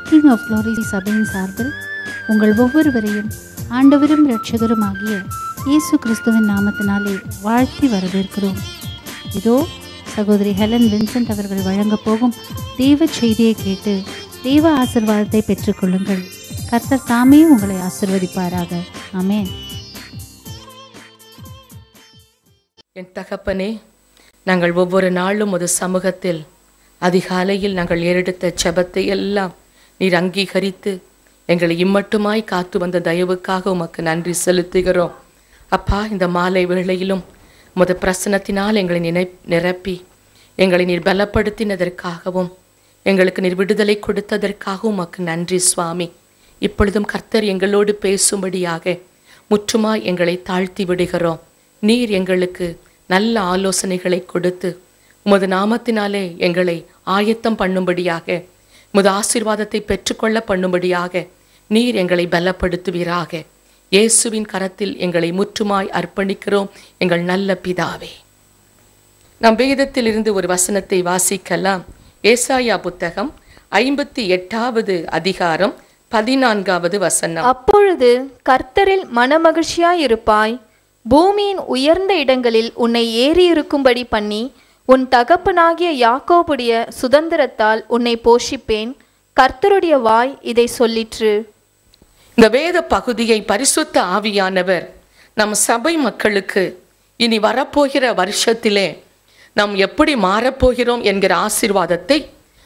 King of glory சபையின் சார்பில் உங்கள் ஒவ்வொருவரையும் ஆண்டவரும் இரட்சகரும் ஆகிய இயேசு கிறிஸ்துவின் நாமத்தினாலே வாழ்த்தி வரவேற்கிறோம் இதோ சகோதரி ஹெலன் வின்சென்ட் அவர்கள் வழங்கப் போகும் தெய்வ செய்தியை கேட்டு தெய்வ ஆசிர்வாதத்தை பெற்றுக்கொள்ளுங்கள் கர்த்தர் தாமே உங்களை ஆசிர்வதிப்பாராக ஆமென் என் தகப்பனே நாங்கள் ஒவ்வொரு நாளும் ஒரு சமூகத்தில் அதிகாலையில் நாங்கள் ஏறெடுத்த ஜெபத்தை எல்லாம் நீர் அங்கீகரித்து எங்களை இம்மட்டுமாய் காத்து வந்த தயவுக்காக உமக்கு நன்றி செலுத்துகிறோம் அப்பா இந்த மாலை வேளையிலும் உமது பிரசனத்தினால் எங்களை நினை நிரப்பி எங்களை நீர் பலப்படுத்தினதற்காகவும் எங்களுக்கு நீர் விடுதலை கொடுத்ததற்காகவும் உமக்கு நன்றி சுவாமி இப்பொழுதும் கர்த்தர் எங்களோடு பேசும்படியாக முற்றுமாய் எங்களை தாழ்த்தி விடுகிறோம் நீர் எங்களுக்கு நல்ல ஆலோசனைகளை கொடுத்து உமது நாமத்தினாலே எங்களை ஆயத்தம் பண்ணும்படியாக உமது ஆசீர்வாதத்தை பெற்றுக்கொள்ள பண்ணும்படியாக நீர் எங்களை பலப்படுத்துவீராக இயேசுவின் கரத்தில் எங்களை முற்றுமாய் அர்ப்பணிக்கிறோம் எங்கள் நல்ல பிதாவே நாம் வேதத்தில் இருந்து ஒரு வசனத்தை வாசிக்கலாம் ஏசாயா புத்தகம் ஐம்பத்தி எட்டாவது அதிகாரம் பதினான்காவது வசனம் அப்பொழுது கர்த்தரில் மனமகிழ்ச்சியாயிருப்பாய் பூமியின் உயர்ந்த இடங்களில் உன்னை ஏறியிருக்கும்படி பண்ணி உன் தகப்பனாகிய யாக்கோபுடைய சுதந்திரத்தால் உன்னை போஷிப்பேன் கர்த்தருடைய வாய் இதை சொல்லிற்று இந்த வேத பகுதியை பரிசுத்த ஆவியானவர் நம் சபை மக்களுக்கு இனி வரப்போகிற வருஷத்திலே நாம் எப்படி மாறப்போகிறோம் என்கிற ஆசீர்வாதத்தை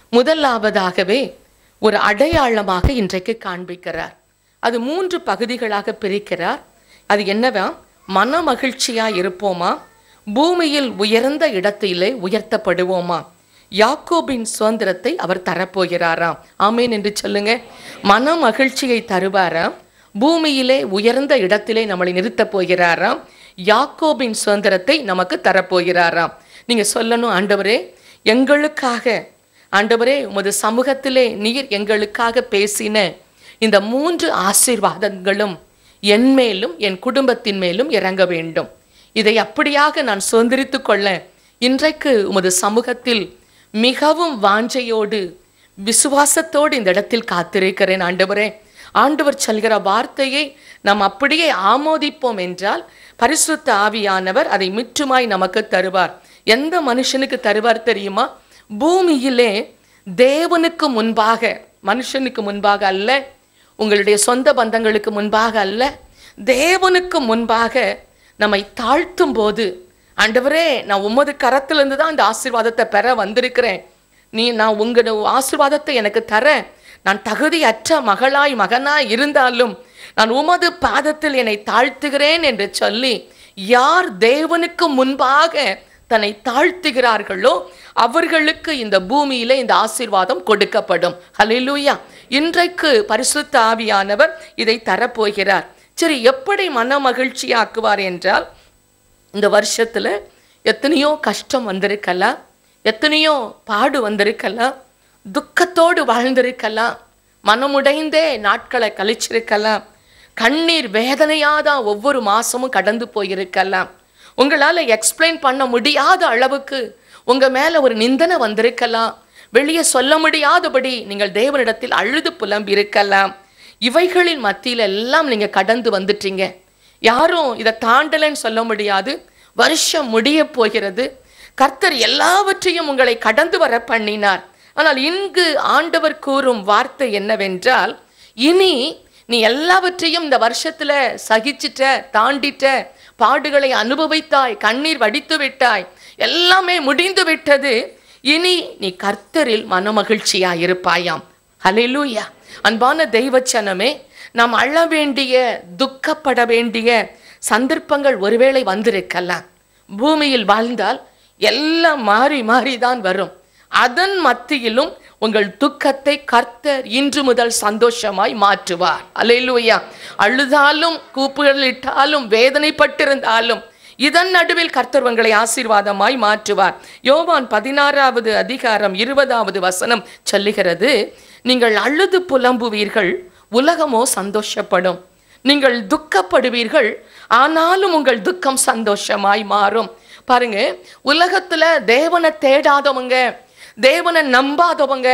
முதலாவதாகவே ஒரு அடையாளமாக இன்றைக்கு காண்பிக்கிறார் அது மூன்று பகுதிகளாக பிரிக்கிறார் அது என்னவா மன மகிழ்ச்சியா இருப்போமா பூமியில் உயர்ந்த இடத்திலே உயர்த்தப்படுவோமா யாக்கோபின் சுதந்திரத்தை அவர் தரப்போகிறாராம் ஆமேன் என்று சொல்லுங்க மன மகிழ்ச்சியை தருவாராம் பூமியிலே உயர்ந்த இடத்திலே நம்மளை நிறுத்தப் போகிறாராம் யாக்கோபின் சுதந்திரத்தை நமக்கு தரப்போகிறாராம் நீங்க சொல்லணும் ஆண்டவரே எங்களுக்காக ஆண்டவரே உமது சமூகத்திலே நீர் எங்களுக்காக பேசின இந்த மூன்று ஆசீர்வாதங்களும் என் மேலும் என் குடும்பத்தின் மேலும் இறங்க வேண்டும் இதை அப்படியாக நான் சுதந்திரித்து கொள்ள இன்றைக்கு உமது சமூகத்தில் மிகவும் வாஞ்சையோடு விசுவாசத்தோடு இந்த இடத்தில் காத்திருக்கிறேன் ஆண்டவரே ஆண்டவர் சொல்கிற வார்த்தையை நாம் அப்படியே ஆமோதிப்போம் என்றால் பரிசுத்த ஆவியானவர் அதை முற்றுமாய் நமக்கு தருவார் எந்த மனுஷனுக்கு தருவார் தெரியுமா பூமியிலே தேவனுக்கு முன்பாக மனுஷனுக்கு முன்பாக அல்ல உங்களுடைய சொந்த பந்தங்களுக்கு முன்பாக அல்ல தேவனுக்கு முன்பாக நம்மை தாழ்த்தும் போது ஆண்டவரே நான் உமது கரத்திலிருந்து தான் இந்த ஆசீர்வாதத்தை பெற வந்திருக்கிறேன் நீ நான் உங்களோட ஆசீர்வாதத்தை எனக்கு தர நான் தகுதியற்ற மகளாய் மகனாய் இருந்தாலும் நான் உமது பாதத்தில் என்னை தாழ்த்துகிறேன் என்று சொல்லி யார் தேவனுக்கு முன்பாக தன்னை தாழ்த்துகிறார்களோ அவர்களுக்கு இந்த பூமியிலே இந்த ஆசீர்வாதம் கொடுக்கப்படும் ஹalleluya இன்றைக்கு பரிசுத்த ஆவியானவர் இதை தரப்போகிறார் சரி எப்படி மன மகிழ்ச்சியாக்குவார் என்றால் இந்த வருஷத்துல எத்தனையோ கஷ்டம் வந்திருக்கலாம் எத்தனையோ பாடு வந்திருக்கலாம் துக்கத்தோடு வாழ்ந்திருக்கலாம் மனமுடைந்தே நாட்களை கழிச்சிருக்கலாம் கண்ணீர் வேதனையாதான் ஒவ்வொரு மாசமும் கடந்து போயிருக்கலாம் உங்களால எக்ஸ்பிளைன் பண்ண முடியாத அளவுக்கு உங்க மேல ஒரு நிந்தனை வந்திருக்கலாம் வெளியே சொல்ல முடியாதபடி நீங்கள் தேவனிடத்தில் அழுது புலம்பி இருக்கலாம் இவைகளின் மத்தியில எல்லாம் நீங்க கடந்து வந்துட்டீங்க யாரும் இதை தாண்டலைன்னு சொல்ல முடியாது வருஷம் முடிய போகிறது கர்த்தர் எல்லாவற்றையும் உங்களை கடந்து வர பண்ணினார் ஆனால் இங்கு ஆண்டவர் கூறும் வார்த்தை என்னவென்றால் இனி நீ எல்லாவற்றையும் இந்த வருஷத்துல சகிச்சிட்ட தாண்டிட்ட பாடுகளை அனுபவித்தாய் கண்ணீர் வடித்து விட்டாய் எல்லாமே முடிந்து விட்டது இனி நீ கர்த்தரில் மனமகிழ்ச்சியாய் இருப்பாயாம் ஹalleluya அன்பான தெய்வச்சனமே நாம் அழ வேண்டிய துக்கப்பட வேண்டிய சந்தர்ப்பங்கள் ஒருவேளை வந்திருக்கலாம் பூமியில் வாழ்ந்தால் எல்லாம் மாறி மாறி தான் வரும் அதன் மத்தியிலும் உங்கள் துக்கத்தை கர்த்தர் இன்று முதல் சந்தோஷமாய் மாற்றுவார் அல்லேலூயா அழுதாலும் கூப்புகளிட்டாலும் வேதனைப்பட்டிருந்தாலும் இதன் நடுவில் கர்த்தர் உங்களை ஆசீர்வாதமாய் மாற்றுவார் யோவான் பதினாறாவது அதிகாரம் இருபதாவது வசனம் சொல்லுகிறது நீங்கள் அழுது புலம்புவீர்கள் உலகமோ சந்தோஷப்படும் நீங்கள் துக்கப்படுவீர்கள் ஆனாலும் உங்கள் துக்கம் சந்தோஷமாய் மாறும் பாருங்க உலகத்துல தேவனை தேடாதவங்க தேவனை நம்பாதவங்க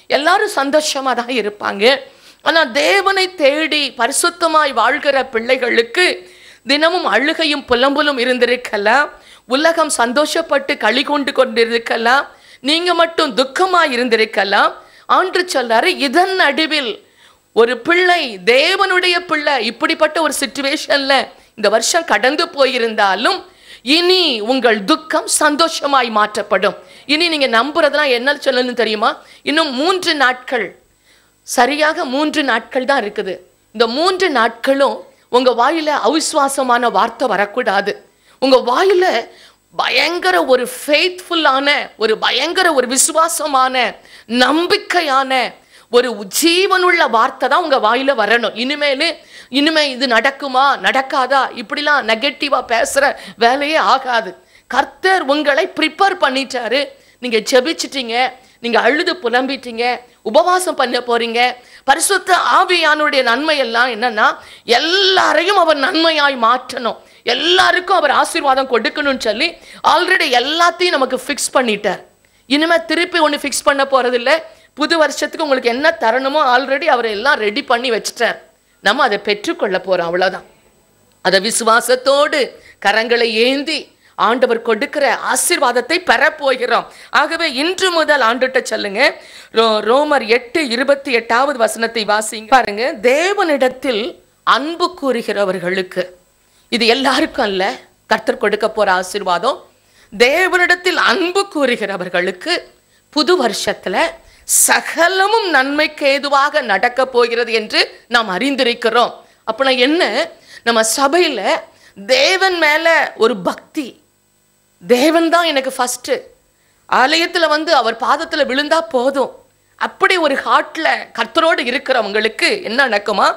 எல்லாரும் சந்தோஷமா தான் இருப்பாங்க ஆனா தேவனை தேடி பரிசுத்தமாய் வாழ்கிற பிள்ளைகளுக்கு தினமும் அழுகையும் புலம்புலும் இருந்திருக்கலாம் உலகம் சந்தோஷப்பட்டு களி கொண்டு கொண்டிருக்கலாம் நீங்க மட்டும் துக்கமாய் இருந்திருக்கலாம் ஆண்டு சொல்றாரு இதன் நடுவில் ஒரு பிள்ளை தேவனுடைய பிள்ளை இப்படிப்பட்ட ஒரு சுச்சுவேஷன்ல இந்த வருஷம் கடந்து போயிருந்தாலும் இனி உங்கள் துக்கம் சந்தோஷமாய் மாற்றப்படும் இனி நீங்க நம்புறதுலாம் என்ன சொல்லணும்னு தெரியுமா இன்னும் மூன்று நாட்கள் சரியாக மூன்று நாட்கள் தான் இருக்குது இந்த மூன்று நாட்களும் உங்க வாயில அவிசுவாசமான வார்த்தை வரக்கூடாது உங்க வாயில பயங்கர ஒரு ஃபெய்த்ஃபுல்லான ஒரு பயங்கர ஒரு விசுவாசமான நம்பிக்கையான ஒரு ஜீவனுள்ள வார்த்தை தான் உங்க வாயில வரணும் இனிமேலு இனிமே இது நடக்குமா நடக்காதா இப்படிலாம் நெகட்டிவா பேசுற வேலையே ஆகாது கர்த்தர் உங்களை ப்ரிப்பேர் பண்ணிட்டாரு நீங்க ஜெபிச்சிட்டீங்க நீங்க அழுது புலம்பிட்டீங்க உபவாசம் பண்ண போறீங்க பரிசுத்த ஆவியானுடைய நன்மை எல்லாம் என்னன்னா எல்லாரையும் அவர் நன்மையாய் மாற்றணும் எல்லாருக்கும் அவர் ஆசீர்வாதம் கொடுக்கணும்னு சொல்லி ஆல்ரெடி எல்லாத்தையும் நமக்கு ஃபிக்ஸ் பண்ணிட்டார் இனிமே திருப்பி ஒன்று ஃபிக்ஸ் பண்ண போறதில்ல புது வருஷத்துக்கு உங்களுக்கு என்ன தரணுமோ ஆல்ரெடி அவர் எல்லாம் ரெடி பண்ணி வச்சிட்டார் நம்ம அதை பெற்றுக்கொள்ள போறோம் அவ்வளவுதான் அதை விசுவாசத்தோடு கரங்களை ஏந்தி ஆண்டவர் கொடுக்கிற ஆசீர்வாதத்தை பெறப் போகிறோம் ஆகவே இன்று முதல் ஆண்டுட்ட சொல்லுங்க ரோ- ரோமர் எட்டு இருபத்தி எட்டாவது வசனத்தை வாசிங்க பாருங்க தேவனிடத்தில் அன்பு கூறுகிறவர்களுக்கு இது எல்லாருக்கும் அல்ல கர்த்தர் கொடுக்க போற ஆசீர்வாதம் தேவனிடத்தில் அன்பு கூறுகிறவர்களுக்கு புது வருஷத்துல சகலமும் நன்மைக்கு ஏதுவாக நடக்க போகிறது என்று நாம் அறிந்திருக்கிறோம் அப்பனா என்ன நம்ம சபையில தேவன் மேல ஒரு பக்தி தேவன் தான் எனக்கு ஃபர்ஸ்ட் ஆலயத்துல வந்து அவர் பாதத்துல விழுந்தா போதும் அப்படி ஒரு ஹார்ட்ல கர்த்தரோடு இருக்கிறவங்களுக்கு என்ன நடக்குமா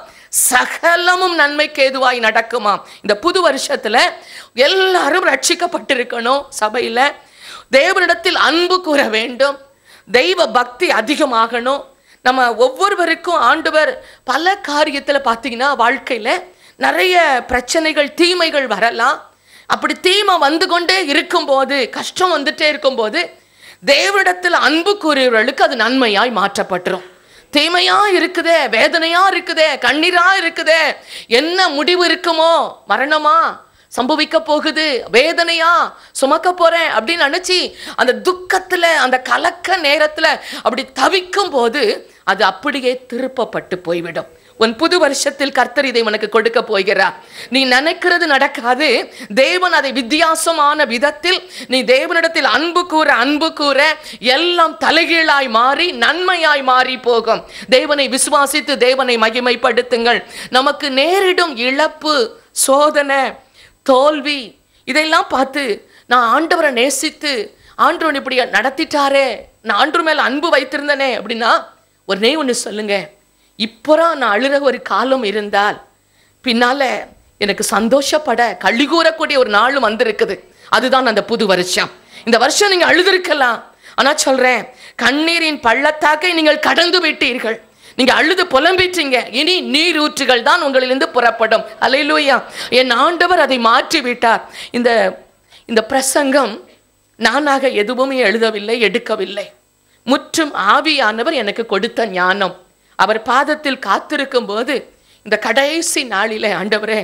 சகலமும் நன்மைக்கு ஏதுவாய் நடக்குமா இந்த புது வருஷத்துல எல்லாரும் ரட்சிக்கப்பட்டிருக்கணும் சபையில தேவனிடத்தில் அன்பு கூற வேண்டும் தெய்வ பக்தி அதிகமாகணும் நம்ம ஒவ்வொருவருக்கும் ஆண்டவர் பல காரியத்துல பார்த்தீங்கன்னா வாழ்க்கையில நிறைய பிரச்சனைகள் தீமைகள் வரலாம் அப்படி தீமை வந்து கொண்டே இருக்கும்போது கஷ்டம் வந்துட்டே இருக்கும்போது தேவனிடத்தில் அன்பு கூறியவர்களுக்கு அது நன்மையாய் மாற்றப்பட்டுரும் தீமையா இருக்குதே வேதனையா இருக்குதே கண்ணீரா இருக்குதே என்ன முடிவு இருக்குமோ மரணமா சம்பவிக்க போகுது வேதனையா சுமக்க போறேன் அப்படின்னு நினைச்சு அந்த துக்கத்துல அந்த கலக்க நேரத்துல அப்படி தவிக்கும் போது அது அப்படியே திருப்பப்பட்டு போய்விடும் உன் புது வருஷத்தில் கர்த்தர் இதை உனக்கு கொடுக்க போகிறார் நீ நினைக்கிறது நடக்காது தேவன் அதை வித்தியாசமான விதத்தில் நீ தேவனிடத்தில் அன்பு கூற அன்பு கூற எல்லாம் தலைகீழாய் மாறி நன்மையாய் மாறி போகும் தேவனை விசுவாசித்து தேவனை மகிமைப்படுத்துங்கள் நமக்கு நேரிடும் இழப்பு சோதனை தோல்வி இதெல்லாம் பார்த்து நான் ஆண்டவரை நேசித்து ஆண்டவன் இப்படி நடத்திட்டாரே நான் ஆண்டு மேல அன்பு வைத்திருந்தனே அப்படின்னா ஒன்னே ஒன்று சொல்லுங்க இப்போதான் நான் அழுற ஒரு காலம் இருந்தால் பின்னால எனக்கு சந்தோஷப்பட களி கூறக்கூடிய ஒரு நாள் வந்திருக்குது அதுதான் அந்த புது வருஷம் இந்த வருஷம் நீங்க அழுதுருக்கலாம் ஆனா சொல்றேன் கண்ணீரின் பள்ளத்தாக்கை நீங்கள் கடந்து விட்டீர்கள் நீங்க அழுது புலம்பிட்டீங்க இனி நீர் ஊற்றுகள் தான் உங்களிலிருந்து புறப்படும் அலையிலூயா என் ஆண்டவர் அதை மாற்றி விட்டார் இந்த இந்த பிரசங்கம் நானாக எதுவுமே எழுதவில்லை எடுக்கவில்லை முற்றும் ஆவியானவர் எனக்கு கொடுத்த ஞானம் அவர் பாதத்தில் காத்திருக்கும் போது இந்த கடைசி நாளிலே ஆண்டவரே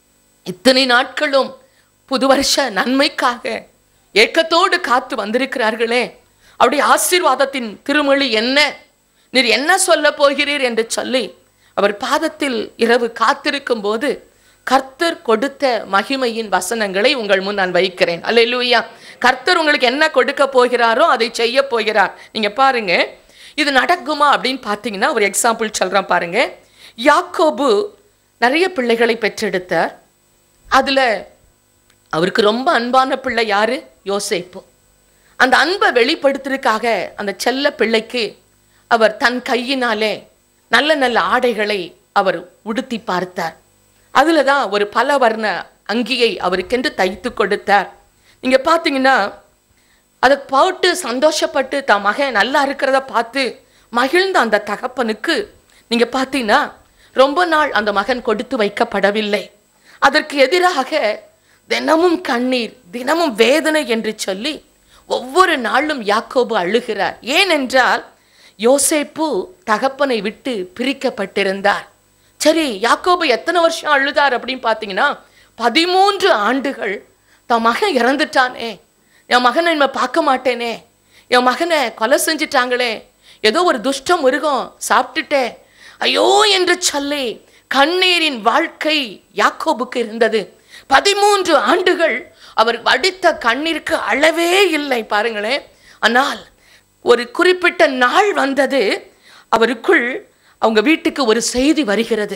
இத்தனை நாட்களும் புது வருஷ நன்மைக்காக ஏக்கத்தோடு காத்து வந்திருக்கிறார்களே அவருடைய ஆசீர்வாதத்தின் திருமொழி என்ன நீர் என்ன சொல்ல போகிறீர் என்று சொல்லி அவர் பாதத்தில் இரவு காத்திருக்கும் போது கர்த்தர் கொடுத்த மகிமையின் வசனங்களை உங்கள் முன் நான் வைக்கிறேன் அல்லேலூயா கர்த்தர் உங்களுக்கு என்ன கொடுக்க போகிறாரோ அதை செய்ய போகிறார் நீங்க பாருங்க இது நடக்குமா அப்படின்னு பார்த்தீங்கன்னா ஒரு எக்ஸாம்பிள் சொல்றேன் பாருங்க யாக்கோபு நிறைய பிள்ளைகளை பெற்றெடுத்தார் அதுல அவருக்கு ரொம்ப அன்பான பிள்ளை யாரு யோசேப்பு அந்த அன்பை வெளிப்படுத்துறதுக்காக அந்த செல்ல பிள்ளைக்கு அவர் தன் கையினாலே நல்ல நல்ல ஆடைகளை அவர் உடுத்தி பார்த்தார் அதுல தான் ஒரு பல வர்ண அங்கியை அவருக்கென்று தைத்து கொடுத்தார் நீங்க பார்த்தீங்கன்னா அதை போட்டு சந்தோஷப்பட்டு தன் மகன் நல்லா இருக்கிறத பார்த்து மகிழ்ந்த அந்த தகப்பனுக்கு நீங்க பார்த்தீங்கன்னா ரொம்ப நாள் அந்த மகன் கொடுத்து வைக்கப்படவில்லை அதற்கு எதிராக தினமும் கண்ணீர் தினமும் வேதனை என்று சொல்லி ஒவ்வொரு நாளும் யாக்கோபு அழுகிறார் ஏனென்றால் யோசேப்பு தகப்பனை விட்டு பிரிக்கப்பட்டிருந்தார் சரி யாக்கோபு எத்தனை வருஷம் அழுதார் அப்படின்னு பார்த்தீங்கன்னா பதிமூன்று ஆண்டுகள் தன் மகன் இறந்துட்டானே என் மகனை இனிமே பார்க்க மாட்டேனே என் மகனை கொலை செஞ்சிட்டாங்களே ஏதோ ஒரு துஷ்ட மிருகம் சாப்பிட்டுட்டே ஐயோ என்று சொல்லி கண்ணீரின் வாழ்க்கை யாக்கோபுக்கு இருந்தது பதிமூன்று ஆண்டுகள் அவர் வடித்த கண்ணீருக்கு அளவே இல்லை பாருங்களேன் ஆனால் ஒரு குறிப்பிட்ட நாள் வந்தது அவருக்குள் அவங்க வீட்டுக்கு ஒரு செய்தி வருகிறது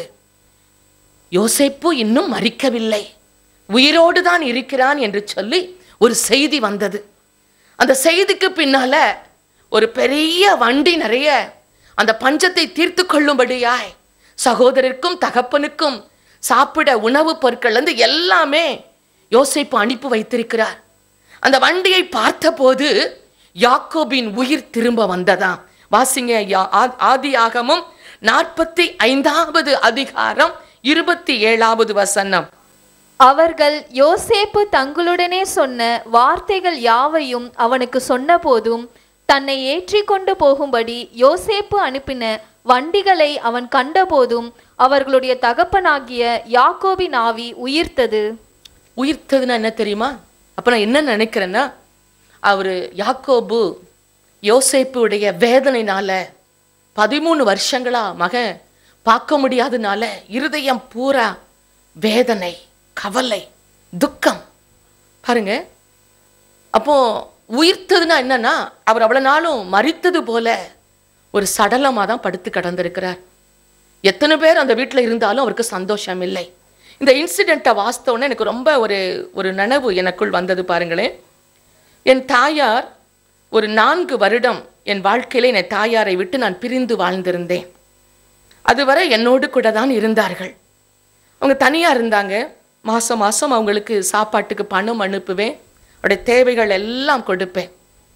யோசேப்பு இன்னும் மறிக்கவில்லை உயிரோடு தான் இருக்கிறான் என்று சொல்லி ஒரு செய்தி வந்தது அந்த செய்திக்கு பின்னால ஒரு பெரிய வண்டி நிறைய அந்த பஞ்சத்தை தீர்த்து கொள்ளும்படியாய் சகோதரருக்கும் தகப்பனுக்கும் சாப்பிட உணவுப் பொருட்கள் இருந்து எல்லாமே யோசேப்பு அனுப்பி வைத்திருக்கிறார் அந்த வண்டியை பார்த்தபோது யாக்கோபின் உயிர் திரும்ப வந்ததாம் வாசிங்க யா- ஆ- ஆதியாகமும் நாற்பத்தி ஐந்தாவது அதிகாரம் இருபத்தி ஏழாவது வசனம் அவர்கள் யோசேப்பு தங்களுடனே சொன்ன வார்த்தைகள் யாவையும் அவனுக்கு சொன்னபோதும் தன்னை ஏற்றிக்கொண்டு போகும்படி யோசேப்பு அனுப்பின வண்டிகளை அவன் கண்டபோதும் அவர்களுடைய தகப்பனாகிய யாக்கோபின் ஆவி உயிர்த்தது உயிர்த்ததுன்னா என்ன தெரியுமா அப்போ நான் என்ன நினைக்கிறேன்னா அவர் யாக்கோபு யோசேப்புடைய வேதனைனால பதிமூணு வருஷங்களா மகன் பார்க்க முடியாதனால இருதயம் பூரா வேதனை கவலை துக்கம் பாருங்க அப்போ உயிர்த்ததுன்னா என்னன்னா அவர் அவ்வளவு நாளும் மரித்தது போல ஒரு சடலமாக தான் படுத்து கிடந்திருக்கிறார் எத்தனை பேர் அந்த வீட்டில் இருந்தாலும் அவருக்கு சந்தோஷம் இல்லை இந்த இன்சிடெண்ட்டை வாஸ்தவொன்னே எனக்கு ரொம்ப ஒரு ஒரு நனவு எனக்குள் வந்தது பாருங்களேன் என் தாயார் ஒரு நான்கு வருடம் என் வாழ்க்கையில என் தாயாரை விட்டு நான் பிரிந்து வாழ்ந்திருந்தேன் அதுவரை என்னோடு கூட தான் இருந்தார்கள் அவங்க தனியாக இருந்தாங்க மாதம் மாதம் அவங்களுக்கு சாப்பாட்டுக்கு பணம் அனுப்புவேன் அவருடைய தேவைகள் எல்லாம் கொடுப்பேன்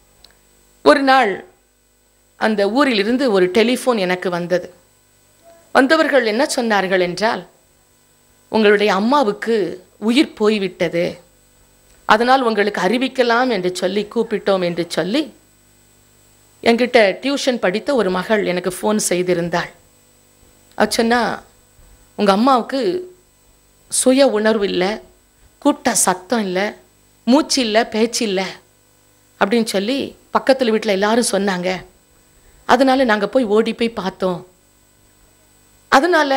ஒரு நாள் அந்த ஊரிலிருந்து ஒரு டெலிஃபோன் எனக்கு வந்தது வந்தவர்கள் என்ன சொன்னார்கள் என்றால் உங்களுடைய அம்மாவுக்கு உயிர் போய்விட்டது அதனால் உங்களுக்கு அறிவிக்கலாம் என்று சொல்லி கூப்பிட்டோம் என்று சொல்லி என்கிட்ட டியூஷன் படித்த ஒரு மகள் எனக்கு ஃபோன் செய்திருந்தாள் அவ சொன்னா உங்கள் அம்மாவுக்கு சுய உணர்வு இல்லை கூட்ட சத்தம் இல்லை மூச்சு இல்லை பேச்சு இல்லை அப்படின்னு சொல்லி பக்கத்தில் வீட்டில் எல்லாரும் சொன்னாங்க அதனால நாங்கள் போய் ஓடி போய் பார்த்தோம் அதனால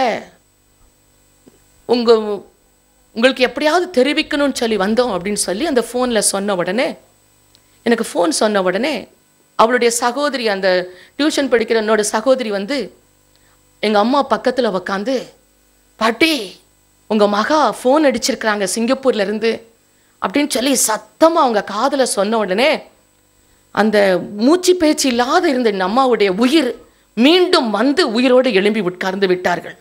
உங்க உங்களுக்கு எப்படியாவது தெரிவிக்கணும்னு சொல்லி வந்தோம் அப்படின்னு சொல்லி அந்த ஃபோனில் சொன்ன உடனே எனக்கு ஃபோன் சொன்ன உடனே அவளுடைய சகோதரி அந்த டியூஷன் படிக்கிற என்னோட சகோதரி வந்து எங்கள் அம்மா பக்கத்தில் உக்காந்து பாட்டி உங்கள் மகா ஃபோன் அடிச்சிருக்கிறாங்க சிங்கப்பூர்ல இருந்து அப்படின்னு சொல்லி சத்தமாக அவங்க காதில் சொன்ன உடனே அந்த மூச்சு பேச்சு இல்லாத இருந்த என் அம்மாவுடைய உயிர் மீண்டும் வந்து உயிரோடு எழும்பி உட்கார்ந்து விட்டார்கள்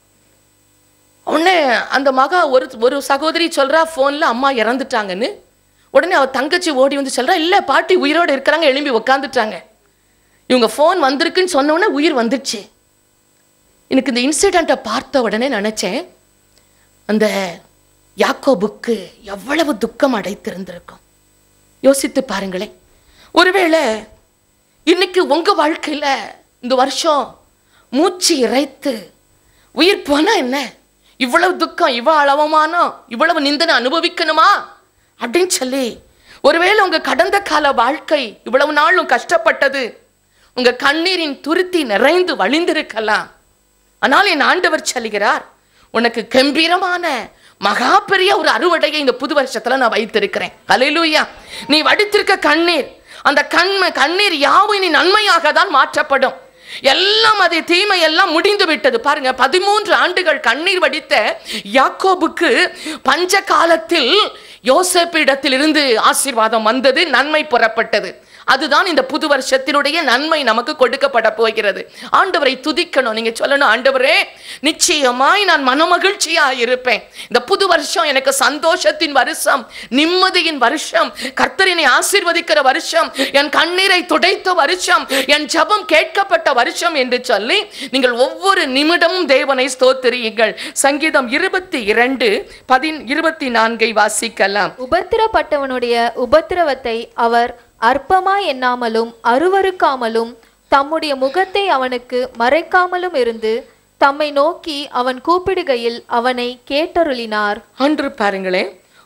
உடனே அந்த மகா ஒரு ஒரு சகோதரி சொல்றா ஃபோனில் அம்மா இறந்துட்டாங்கன்னு உடனே அவ தங்கச்சி ஓடி வந்து சொல்றா இல்லை பாட்டி உயிரோடு இருக்கிறாங்க எழும்பி உட்காந்துட்டாங்க இவங்க ஃபோன் வந்திருக்குன்னு சொன்ன உடனே உயிர் வந்துடுச்சு எனக்கு இந்த இன்சிடெண்ட்டை பார்த்த உடனே நினச்சேன் அந்த யாக்கோபுக்கு எவ்வளவு துக்கம் அடைத்திருந்திருக்கும் யோசித்து பாருங்களேன் ஒருவேளை இன்னைக்கு உங்க வாழ்க்கையில இந்த வருஷம் மூச்சு இறைத்து உயிர் போனா என்ன இவ்வளவு துக்கம் இவ்வளவு அவமானம் இவ்வளவு நிந்தனை அனுபவிக்கணுமா அப்படின்னு சொல்லி ஒருவேளை உங்க கடந்த கால வாழ்க்கை இவ்வளவு நாளும் கஷ்டப்பட்டது உங்க கண்ணீரின் துருத்தி நிறைந்து வழிந்திருக்கலாம் ஆனால் என் ஆண்டவர் சொல்கிறார் உனக்கு கம்பீரமான மகா பெரிய ஒரு அறுவடையை இந்த புது வருஷத்துல நான் வைத்திருக்கிறேன் அலையிலூயா நீ வடித்திருக்க கண்ணீர் அந்த கண்மை கண்ணீர் யாவும் நீ நன்மையாக தான் மாற்றப்படும் எல்லாம் அது தீமை எல்லாம் முடிந்து விட்டது பாருங்க பதிமூன்று ஆண்டுகள் கண்ணீர் வடித்த யாக்கோபுக்கு பஞ்ச காலத்தில் யோசேப்பிடத்திலிருந்து ஆசீர்வாதம் வந்தது நன்மை புறப்பட்டது அதுதான் இந்த புது வருஷத்தினுடைய நன்மை நமக்கு கொடுக்கப்பட போகிறது ஆண்டவரை துதிக்கணும் நீங்க சொல்லணும் ஆண்டவரே நிச்சயமாய் நான் மனமகிழ்ச்சியா இருப்பேன் இந்த புது வருஷம் எனக்கு சந்தோஷத்தின் வருஷம் நிம்மதியின் வருஷம் கர்த்தரினை ஆசீர்வதிக்கிற வருஷம் என் கண்ணீரை துடைத்த வருஷம் என் ஜெபம் கேட்கப்பட்ட வருஷம் என்று சொல்லி நீங்கள் ஒவ்வொரு நிமிடமும் தேவனை ஸ்தோத்திரியுங்கள் சங்கீதம் இருபத்தி இரண்டு பதின் இருபத்தி நான்கை வாசிக்கலாம் உபத்திரப்பட்டவனுடைய உபத்திரவத்தை அவர் அற்பமா எண்ணாமலும் அருவருக்காமலும் தம்முடைய முகத்தை அவனுக்கு மறைக்காமலும் இருந்து தம்மை நோக்கி அவன் கூப்பிடுகையில் அவனை கேட்டருளினார் அன்று பாருங்களேன்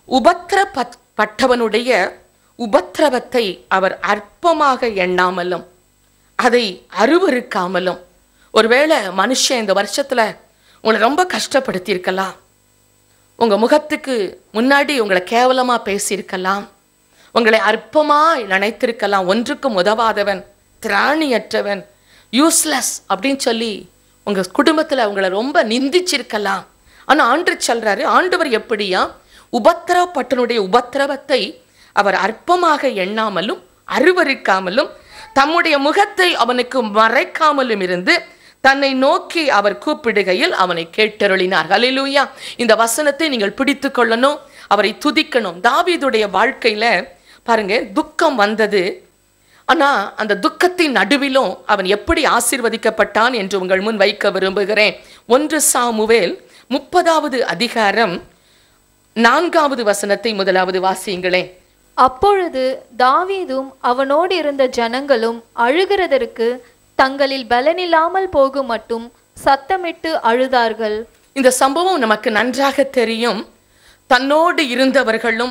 உபத்திரப்பட்டவனுடைய உபத்திரவத்தை அவர் அற்பமாக எண்ணாமலும் அதை அருவருக்காமலும் ஒருவேளை மனுஷன் இந்த வருஷத்துல உங்களை ரொம்ப கஷ்டப்படுத்தியிருக்கலாம் உங்க முகத்துக்கு முன்னாடி உங்களை கேவலமா பேசியிருக்கலாம் உங்களை அற்பமாய் நினைத்திருக்கலாம் ஒன்றுக்கும் உதவாதவன் திராணியற்றவன் யூஸ்லெஸ் அப்படின்னு சொல்லி உங்க குடும்பத்துல உங்களை ரொம்ப நிந்திச்சிருக்கலாம் ஆனா ஆண்டு சொல்றாரு ஆண்டவர் எப்படியா உபத்திரவப்பட்டனுடைய உபத்திரவத்தை அவர் அற்பமாக எண்ணாமலும் அருவருக்காமலும் தம்முடைய முகத்தை அவனுக்கு மறைக்காமலும் இருந்து தன்னை நோக்கி அவர் கூப்பிடுகையில் அவனை கேட்டருளினார் ஹalleluya இந்த வசனத்தை நீங்கள் பிடித்து கொள்ளணும் அவரை துதிக்கணும் தாவீதுடைய வாழ்க்கையில பாருங்க துக்கம் வந்தது ஆனா அந்த துக்கத்தின் நடுவிலும் அவன் எப்படி ஆசீர்வதிக்கப்பட்டான் என்று உங்கள் முன் வைக்க விரும்புகிறேன் ஒன்று சாமுவேல் முப்பதாவது அதிகாரம் நான்காவது வசனத்தை முதலாவது வாசியுங்களேன் அப்பொழுது தாவீதும் அவனோடு இருந்த ஜனங்களும் அழுகிறதற்கு தங்களில் பலனில்லாமல் போகும் மட்டும் சத்தமிட்டு அழுதார்கள் இந்த சம்பவம் நமக்கு நன்றாக தெரியும் தன்னோடு இருந்தவர்களும்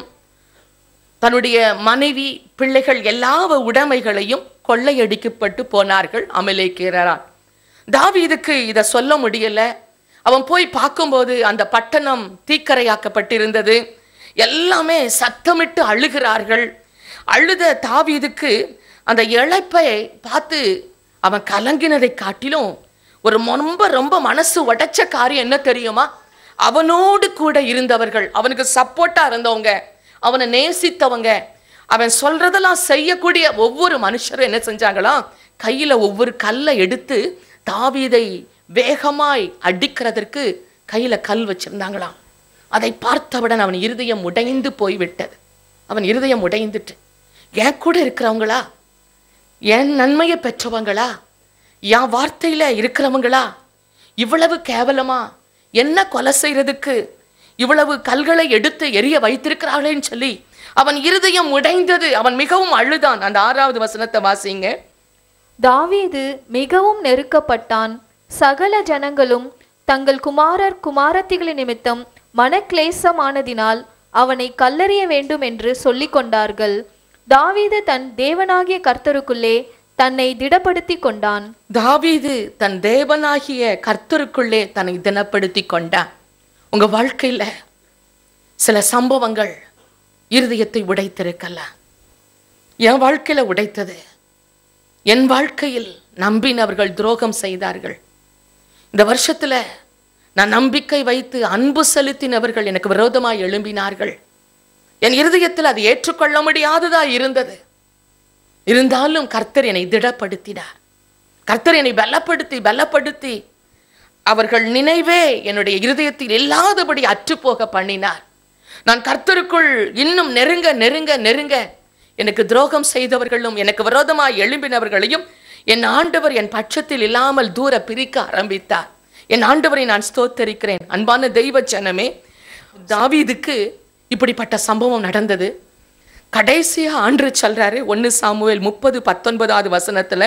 தன்னுடைய மனைவி பிள்ளைகள் எல்லா உடைமைகளையும் கொள்ளையடிக்கப்பட்டு போனார்கள் அமலேக்கிறரால் தாவீதுக்கு இதை சொல்ல முடியல அவன் போய் பார்க்கும்போது அந்த பட்டணம் தீக்கரையாக்கப்பட்டிருந்தது எல்லாமே சத்தமிட்டு அழுகிறார்கள் அழுத தாவீதுக்கு அந்த இழைப்பை பார்த்து அவன் கலங்கினதை காட்டிலும் ஒரு ரொம்ப ரொம்ப மனசு உடைச்ச காரியம் என்ன தெரியுமா அவனோடு கூட இருந்தவர்கள் அவனுக்கு சப்போர்ட்டா இருந்தவங்க அவனை நேசித்தவங்க அவன் சொல்றதெல்லாம் செய்யக்கூடிய ஒவ்வொரு மனுஷரும் என்ன செஞ்சாங்களாம் கையில ஒவ்வொரு கல்லை எடுத்து தாவீதை வேகமாய் அடிக்கிறதற்கு கையில கல் வச்சிருந்தாங்களாம் அதை பார்த்தவுடன் அவன் இருதயம் உடைந்து போய்விட்டது அவன் இருதயம் உடைந்துட்டு என் கூட இருக்கிறவங்களா என் நன்மையை பெற்றவங்களா என் வார்த்தையில இருக்கிறவங்களா இவ்வளவு கேவலமா என்ன கொலை செய்யறதுக்கு இவ்வளவு கல்களை எடுத்து எரிய வைத்திருக்கிறார்களேன்னு சொல்லி அவன் இருதயம் உடைந்தது அவன் மிகவும் அழுதான் அந்த ஆறாவது வசனத்தை வாசிங்க தாவீது மிகவும் நெருக்கப்பட்டான் சகல ஜனங்களும் தங்கள் குமாரர் குமாரத்திகளின் நிமித்தம் மனக்லேசமானதினால் அவனை கல்லறிய வேண்டும் என்று சொல்லிக் கொண்டார்கள் தாவீது தன் தேவனாகிய கர்த்தருக்குள்ளே தன்னை திடப்படுத்தி கொண்டான் தாவீது தன் தேவனாகிய கர்த்தருக்குள்ளே தன்னை தினப்படுத்தி கொண்டான் உங்க வாழ்க்கையில சில சம்பவங்கள் இருதயத்தை உடைத்திருக்கலாம் என் வாழ்க்கையில உடைத்தது என் வாழ்க்கையில் நம்பினவர்கள் துரோகம் செய்தார்கள் இந்த வருஷத்துல நான் நம்பிக்கை வைத்து அன்பு செலுத்தினவர்கள் எனக்கு விரோதமாய் எழும்பினார்கள் என் இருதயத்தில் அது ஏற்றுக்கொள்ள முடியாததா இருந்தது இருந்தாலும் கர்த்தர் என்னை திடப்படுத்தினார் கர்த்தர் என்னை பலப்படுத்தி பலப்படுத்தி அவர்கள் நினைவே என்னுடைய இருதயத்தில் இல்லாதபடி அற்றுப்போக பண்ணினார் நான் கர்த்தருக்குள் இன்னும் நெருங்க நெருங்க நெருங்க எனக்கு துரோகம் செய்தவர்களும் எனக்கு விரோதமாய் எழும்பினவர்களையும் என் ஆண்டவர் என் பட்சத்தில் இல்லாமல் தூர பிரிக்க ஆரம்பித்தார் என் ஆண்டவரை நான் ஸ்தோத்தரிக்கிறேன் அன்பான தெய்வ ஜனமே தாவீதுக்கு இப்படிப்பட்ட சம்பவம் நடந்தது கடைசியா ஆண்டு சொல்றாரு ஒன்னு சாமுவேல் முப்பது பத்தொன்பதாவது வசனத்துல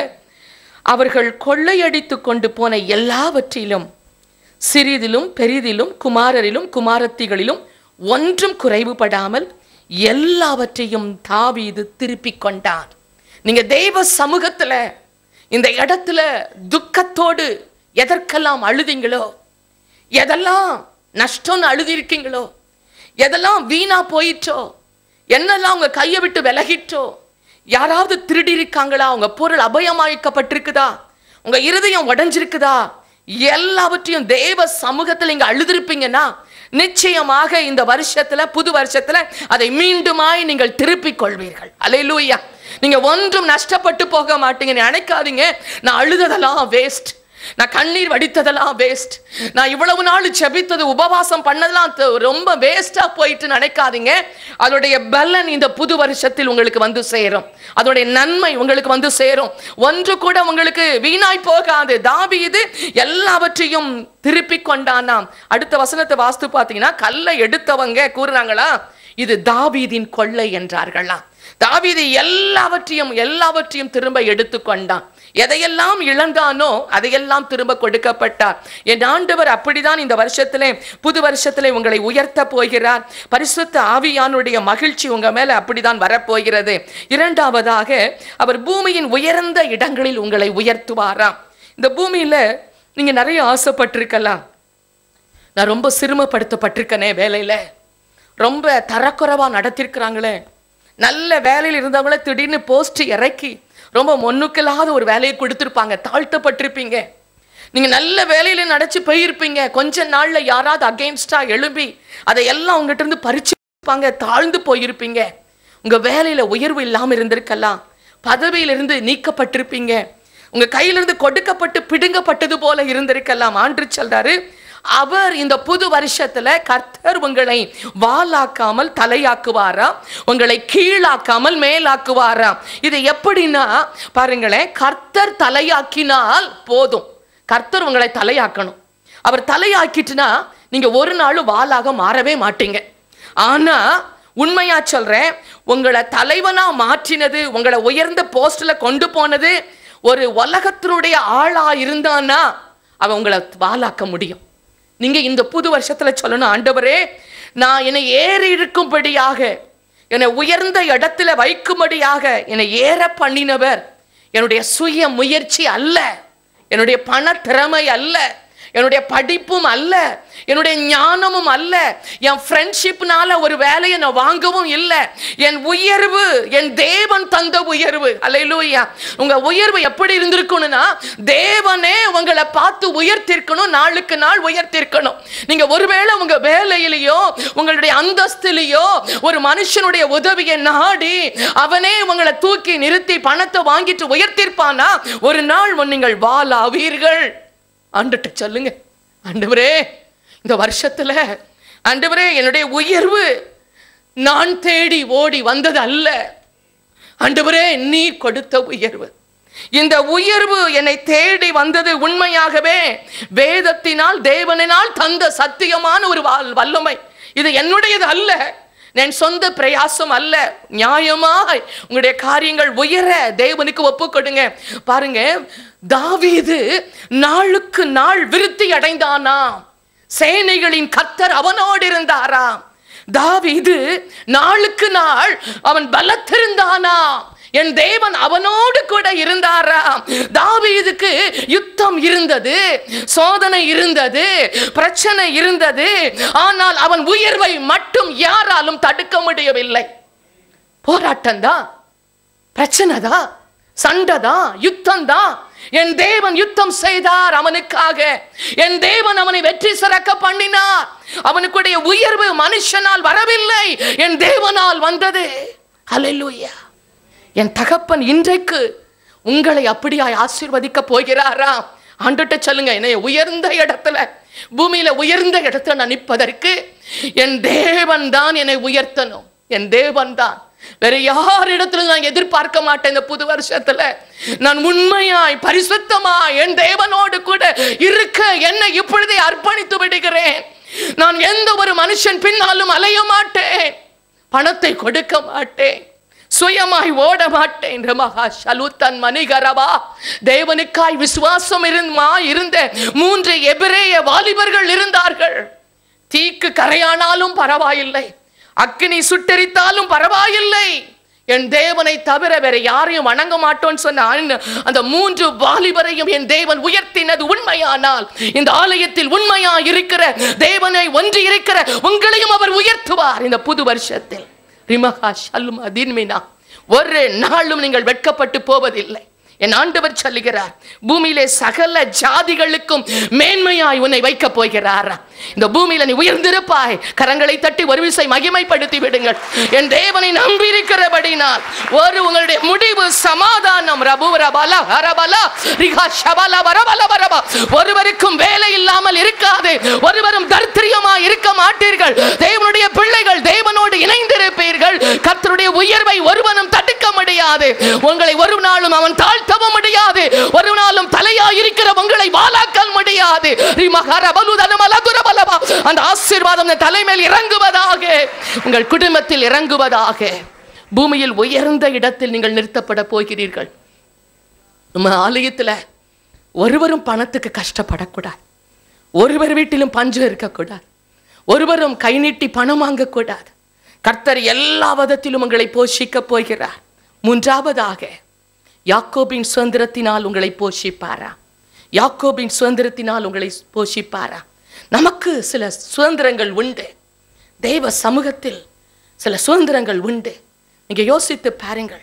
அவர்கள் கொள்ளையடித்து கொண்டு போன எல்லாவற்றிலும் சிறிதிலும் பெரிதிலும் குமாரரிலும் குமாரத்திகளிலும் ஒன்றும் குறைவுபடாமல் எல்லாவற்றையும் தாவீது திருப்பிக் கொண்டார் நீங்க தெய்வ சமூகத்துல இந்த இடத்துல துக்கத்தோடு எதற்கெல்லாம் அழுதீங்களோ எதெல்லாம் நஷ்டம்னு அழுதிருக்கீங்களோ எதெல்லாம் வீணா போயிற்றோ என்னெல்லாம் உங்க கையை விட்டு விலகிற்றோ யாராவது திருடி இருக்காங்களா உங்க பொருள் அபயமாய்க்கப்பட்டிருக்குதா உங்க இருதயம் உடைஞ்சிருக்குதா எல்லாவற்றையும் தேவ சமூகத்துல இங்க அழுதிருப்பீங்கன்னா நிச்சயமாக இந்த வருஷத்துல புது வருஷத்துல அதை மீண்டுமாய் நீங்கள் திருப்பிக் கொள்வீர்கள் அலையிலூயா நீங்க ஒன்றும் நஷ்டப்பட்டு போக மாட்டீங்க நினைக்காதீங்க நான் அழுததெல்லாம் வேஸ்ட் நான் கண்ணீர் வடித்ததெல்லாம் வேஸ்ட் நான் இவ்வளவு நாள் செபித்தது உபவாசம் பண்ணதெல்லாம் த- ரொம்ப வேஸ்டா போயிட்டு நினைக்காதீங்க அதோடைய பலன் இந்த புது வருஷத்தில் உங்களுக்கு வந்து சேரும் அதோடைய நன்மை உங்களுக்கு வந்து சேரும் ஒன்று கூட உங்களுக்கு வீணாய் போகாது தாவீது எல்லாவற்றையும் திருப்பி கொண்டானாம் அடுத்த வசனத்தை வாஸ்து பார்த்தீங்கன்னா கல்லை எடுத்தவங்க கூறுறாங்களா இது தாவீதின் கொள்ளை என்றார்களாம் தாவீது எல்லாவற்றையும் எல்லாவற்றையும் திரும்ப எடுத்துக்கொண்டான் எதையெல்லாம் இழந்தானோ அதையெல்லாம் திரும்ப கொடுக்கப்பட்டார் என் ஆண்டவர் அப்படிதான் இந்த வருஷத்திலே புது வருஷத்திலே உங்களை உயர்த்த போகிறார் பரிசுத்த ஆவியானுடைய மகிழ்ச்சி உங்க மேல அப்படிதான் வரப்போகிறது இரண்டாவதாக அவர் பூமியின் உயர்ந்த இடங்களில் உங்களை உயர்த்துவாராம் இந்த பூமியில நீங்க நிறைய ஆசைப்பட்டிருக்கலாம் நான் ரொம்ப சிறுமப்படுத்தப்பட்டிருக்கனே வேலையில ரொம்ப தரக்குறைவா நடத்திருக்கிறாங்களே நல்ல வேலையில் இருந்தவங்கள திடீர்னு போஸ்ட் இறக்கி ரொம்ப மொன்னுக்கில்லாத ஒரு வேலையை கொடுத்துருப்பாங்க தாழ்த்தப்பட்டிருப்பீங்க நீங்க நல்ல வேலையில நடச்சு போயிருப்பீங்க கொஞ்ச நாள்ல யாராவது அகெயின்ஸ்டா எழும்பி அதை எல்லாம் உங்ககிட்ட இருந்து பறிச்சுப்பாங்க தாழ்ந்து போயிருப்பீங்க உங்க வேலையில உயர்வு இல்லாம இருந்திருக்கலாம் பதவியிலிருந்து நீக்கப்பட்டிருப்பீங்க உங்க கையிலிருந்து கொடுக்கப்பட்டு பிடுங்கப்பட்டது போல இருந்திருக்கலாம் ஆண்டு சொல்றாரு அவர் இந்த புது வருஷத்துல கர்த்தர் உங்களை வாலாக்காமல் தலையாக்குவாராம் உங்களை கீழாக்காமல் மேலாக்குவாராம் இது எப்படின்னா பாருங்களேன் கர்த்தர் தலையாக்கினால் போதும் கர்த்தர் உங்களை தலையாக்கணும் அவர் தலையாக்கிட்டுனா நீங்க ஒரு நாளும் வாளாக மாறவே மாட்டீங்க ஆனா உண்மையா சொல்றேன் உங்களை தலைவனா மாற்றினது உங்களை உயர்ந்த போஸ்ட்ல கொண்டு போனது ஒரு உலகத்தினுடைய ஆளா இருந்தானா அவன் உங்களை வாலாக்க முடியும் நீங்க இந்த புது வருஷத்துல சொல்லணும் ஆண்டவரே நான் என்னை ஏறி இருக்கும்படியாக என்னை உயர்ந்த இடத்துல வைக்கும்படியாக என்னை ஏற பண்ணினவர் என்னுடைய சுய முயற்சி அல்ல என்னுடைய பண திறமை அல்ல என்னுடைய படிப்பும் அல்ல என்னுடைய ஞானமும் அல்ல என் ஃப்ரெண்ட்ஷிப்னால ஒரு வேலையை நான் வாங்கவும் இல்லை என் உயர்வு என் தேவன் தந்த உயர்வு அல்லையிலூயா உங்க உயர்வு எப்படி இருந்திருக்கணும்னா தேவனே உங்களை பார்த்து உயர்த்திருக்கணும் நாளுக்கு நாள் உயர்த்திருக்கணும் நீங்க ஒருவேளை உங்க வேலையிலேயோ உங்களுடைய அந்தஸ்திலேயோ ஒரு மனுஷனுடைய உதவியை நாடி அவனே உங்களை தூக்கி நிறுத்தி பணத்தை வாங்கிட்டு உயர்த்திருப்பானா ஒரு நாள் நீங்கள் வாழாவீர்கள் ஆண்டுட்ட சொல்லுங்க ஆண்டவரே இந்த வருஷத்துல ஆண்டவரே என்னுடைய உயர்வு நான் தேடி ஓடி வந்தது அல்ல ஆண்டவரே நீ கொடுத்த உயர்வு இந்த உயர்வு என்னை தேடி வந்தது உண்மையாகவே வேதத்தினால் தேவனினால் தந்த சத்தியமான ஒரு வால்- வல்லமை இது என்னுடையது அல்ல என் சொந்த பிரயாசம் அல்ல நியாயமாய் உங்களுடைய காரியங்கள் உயர தேவனுக்கு ஒப்பு கொடுங்க பாருங்க தாவீது நாளுக்கு நாள் விருத்தி அடைந்தானாம் சேனைகளின் கர்த்தர் அவனோடு இருந்தாராம் தாவீது நாளுக்கு நாள் அவன் பலத்திருந்தானாம் என் தேவன் அவனோடு கூட இருந்தாராம் தாவீதுக்கு யுத்தம் இருந்தது சோதனை இருந்தது பிரச்சனை இருந்தது ஆனால் அவன் உயர்வை மட்டும் யாராலும் தடுக்க முடியவில்லை போராட்டம் தான் பிரச்சனை தான் சண்டை தான் யுத்தம் தான் என் தேவன் யுத்தம் செய்தார் அவனுக்காக என் தேவன் அவனை வெற்றி சிறக்க பண்ணினார் அவனுக்குடைய உயர்வு மனுஷனால் வரவில்லை என் தேவனால் வந்தது ஹalleluya என் தகப்பன் இன்றைக்கு உங்களை அப்படியாய் ஆசீர்வதிக்க போகிறாராம் ஆண்டுட்ட சொல்லுங்க என்னை உயர்ந்த இடத்துல பூமியில உயர்ந்த இடத்துல நான் நிற்பதற்கு என் தேவன் தான் என்னை உயர்த்தணும் என் தேவன் தான் வேற யாரிடத்துல நான் எதிர்பார்க்க மாட்டேன் இந்த புது வருஷத்துல நான் உண்மையாய் பரிசுத்தமாய் என் தேவனோடு கூட இருக்க என்னை இப்பொழுதே அர்ப்பணித்து விடுகிறேன் நான் எந்த ஒரு மனுஷன் பின்னாலும் அலைய மாட்டேன் பணத்தை கொடுக்க மாட்டேன் சுயமாய் ஓட மாட்டேன் ரமஹா ஷலுத்தன் மணிகரவா தேவனுக்காய் விசுவாசம் இருமா இருந்த மூன்று எபிரேய வாலிபர்கள் இருந்தார்கள் தீக்கு கரையானாலும் பரவாயில்லை அக்கினி சுட்டெரித்தாலும் பரவாயில்லை என் தேவனை தவிர வேற யாரையும் வணங்க மாட்டோம்னு சொன்ன அந்த- அந்த மூன்று வாலிபரையும் என் தேவன் உயர்த்தினது உண்மையானால் இந்த ஆலயத்தில் உண்மையா இருக்கிற தேவனை ஒன்றி இருக்கிற உங்களையும் அவர் உயர்த்துவார் இந்த புது வருஷத்தில் ரிமஹா ஷல்மா தின்மினா ஒரு நாளும் நீங்கள் வெட்கப்பட்டு போவதில்லை என் ஆண்டவர் சொல்லுகிறார் பூமியிலே சகல ஜாதிகளுக்கும் மேன்மையாய் உன்னை வைக்க போகிறார் இந்த பூமியில நீ உயர்ந்திருப்பாய் கரங்களை தட்டி ஒரு விசை மகிமைப்படுத்தி விடுங்கள் என் தேவனை நம்பியிருக்கிறபடினால் ஒரு உங்களுடைய முடிவு சமாதானம் ரபு ரபல ஹரபல ரிகா ஷபல வரபல வரபா ஒருவருக்கும் வேலை இல்லாமல் இருக்காது ஒருவரும் தரித்திரியமா இருக்க மாட்டீர்கள் தேவனுடைய பிள்ளைகள் தேவனோடு இணைந்திருப்பீர்கள் கர்த்தருடைய உயர்வை ஒருவனும் தடுக்க முடியாது உங்களை ஒரு நாளும் அவன் தாழ்த்தவும் முடியாது ஒரு நாளும் தலையா இருக்கிற உங்களை வாலாக்க முடியாது ரிமகர பலுதனம் அலகுரபலவா. அந்த ஆசீர்வாதம் அந்த தலைமையில் இறங்குவதாக உங்கள் குடும்பத்தில் இறங்குவதாக பூமியில் உயர்ந்த இடத்தில் நீங்கள் நிறுத்தப்பட போகிறீர்கள் நம்ம ஆலயத்துல ஒருவரும் பணத்துக்கு கஷ்டப்படக்கூடாது ஒருவர் வீட்டிலும் பஞ்சம் இருக்கக்கூடாது ஒருவரும் கை நீட்டி பணம் வாங்கக்கூடாது கர்த்தர் எல்லா விதத்திலும் உங்களை போஷிக்கப் போகிறார் மூன்றாவதாக யாக்கோபின் சுதந்திரத்தினால் உங்களை போஷிப்பாரா யாக்கோபின் சுதந்திரத்தினால் உங்களை போஷிப்பாரா நமக்கு சில சுதந்திரங்கள் உண்டு தெய்வ சமூகத்தில் சில சுதந்திரங்கள் உண்டு நீங்க யோசித்து பாருங்கள்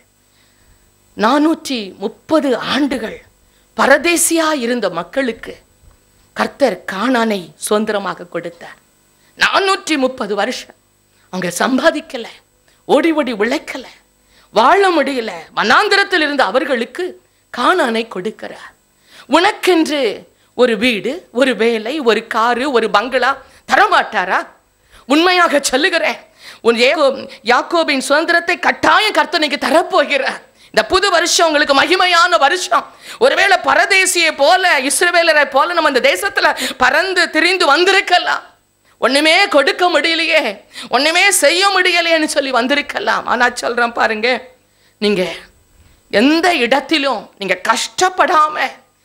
நானூற்றி முப்பது ஆண்டுகள் பரதேசியா இருந்த மக்களுக்கு கர்த்தர் கானானை சுதந்திரமாக கொடுத்தார் நானூற்றி முப்பது வருஷம் அவங்க சம்பாதிக்கல ஓடி ஓடி உழைக்கல வாழ முடியல வனாந்திரத்தில் இருந்த அவர்களுக்கு கானானை கொடுக்கிறார் உனக்கென்று ஒரு வீடு ஒரு வேலை ஒரு காரு ஒரு பங்களா தரமாட்டாரா உண்மையாக சொல்லுகிறேன் உன் ஏகோ- யாக்கோபின் சுதந்திரத்தை கட்டாயம் கர்த்தனைக்கு தரப்போகிறார் இந்த புது வருஷம் உங்களுக்கு மகிமையான வருஷம் ஒருவேளை பரதேசியை போல இஸ்ரவேலரை போல நம்ம இந்த தேசத்துல பறந்து திரிந்து வந்திருக்கலாம் ஒண்ணுமே கொடுக்க முடியலையே ஒண்ணுமே செய்ய முடியலையேன்னு சொல்லி வந்திருக்கலாம் ஆனா சொல்றேன் பாருங்க நீங்க எந்த இடத்திலும் நீங்க கஷ்டப்படாம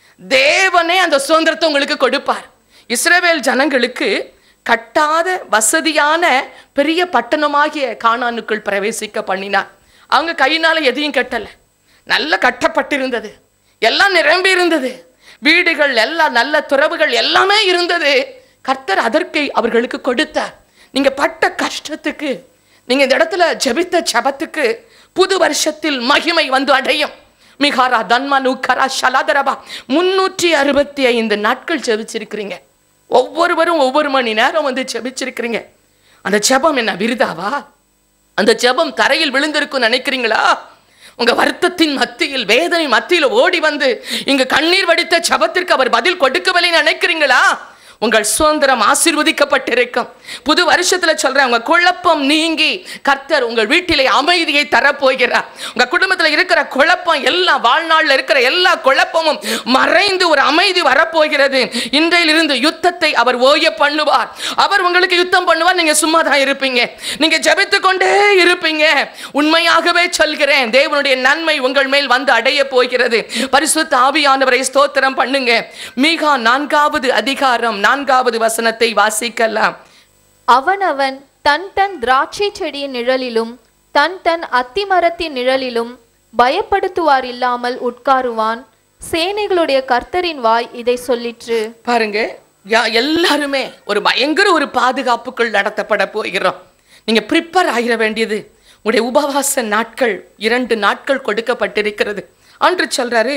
தேவனே அந்த சுதந்திரத்தை உங்களுக்கு கொடுப்பார் இஸ்ரவேல் ஜனங்களுக்கு கட்டாத வசதியான பெரிய பட்டணமாகிய கானானுக்குள் பிரவேசிக்க பண்ணினார் அவங்க கையினால எதையும் கட்டல நல்ல கட்டப்பட்டிருந்தது எல்லாம் நிரம்பி இருந்தது வீடுகள் எல்லாம் நல்ல துறவுகள் எல்லாமே இருந்தது கர்த்தர் அதற்கு அவர்களுக்கு கொடுத்தார் நீங்க பட்ட கஷ்டத்துக்கு நீங்க இந்த இடத்துல ஜெபித்த ஜெபத்துக்கு புது வருஷத்தில் மகிமை வந்து அடையும் மிகாரா தன்மனு கரா ஷலாதரபா முன்னூற்றி அறுபத்தி ஐந்து நாட்கள் ஜெபிச்சிருக்கிறீங்க ஒவ்வொருவரும் ஒவ்வொரு மணி நேரம் வந்து ஜெபிச்சிருக்கிறீங்க அந்த ஜெபம் என்ன விருதாவா அந்த ஜெபம் தரையில் விழுந்திருக்கும் நினைக்கிறீங்களா உங்க வருத்தத்தின் மத்தியில் வேதனை மத்தியில் ஓடி வந்து இங்கு கண்ணீர் வடித்த ஜெபத்திற்கு அவர் பதில் கொடுக்கவில்லை நினைக்கிறீங்களா உங்கள் சுதந்திரம் ஆசீர்வதிக்கப்பட்டிருக்கும் புது வருஷத்துல சொல்றேன் உங்க குழப்பம் நீங்கி கர்த்தர் உங்கள் வீட்டிலே அமைதியை தரப்போகிறார் உங்க குடும்பத்துல இருக்கிற குழப்பம் எல்லாம் வாழ்நாள்ல இருக்கிற எல்லா குழப்பமும் மறைந்து ஒரு அமைதி வரப்போகிறது இன்றையிலிருந்து யுத்தத்தை அவர் ஓய பண்ணுவார் அவர் உங்களுக்கு யுத்தம் பண்ணுவார் நீங்க சும்மா தான் இருப்பீங்க நீங்க ஜெபித்து கொண்டே இருப்பீங்க உண்மையாகவே சொல்கிறேன் தேவனுடைய நன்மை உங்கள் மேல் வந்து அடைய போகிறது பரிசுத்த ஆவியானவரை ஸ்தோத்திரம் பண்ணுங்க மீகா நான்காவது அதிகாரம் நான்காவது வசனத்தை வாசிக்கலாம் அவனவன் தன் தன் திராட்சை செடியின் நிழலிலும் தன் தன் அத்திமரத்தின் நிழலிலும் பயப்படுத்துவார் இல்லாமல் உட்காருவான் சேனைகளுடைய கர்த்தரின் வாய் இதை சொல்லிற்று பாருங்க யா எல்லாருமே ஒரு பயங்கர ஒரு பாதுகாப்புக்குள் நடத்தப்பட போகிறோம் நீங்க ப்ரிப்பேர் ஆகிட வேண்டியது உங்களுடைய உபவாச நாட்கள் இரண்டு நாட்கள் கொடுக்கப்பட்டிருக்கிறது அன்று சொல்றாரு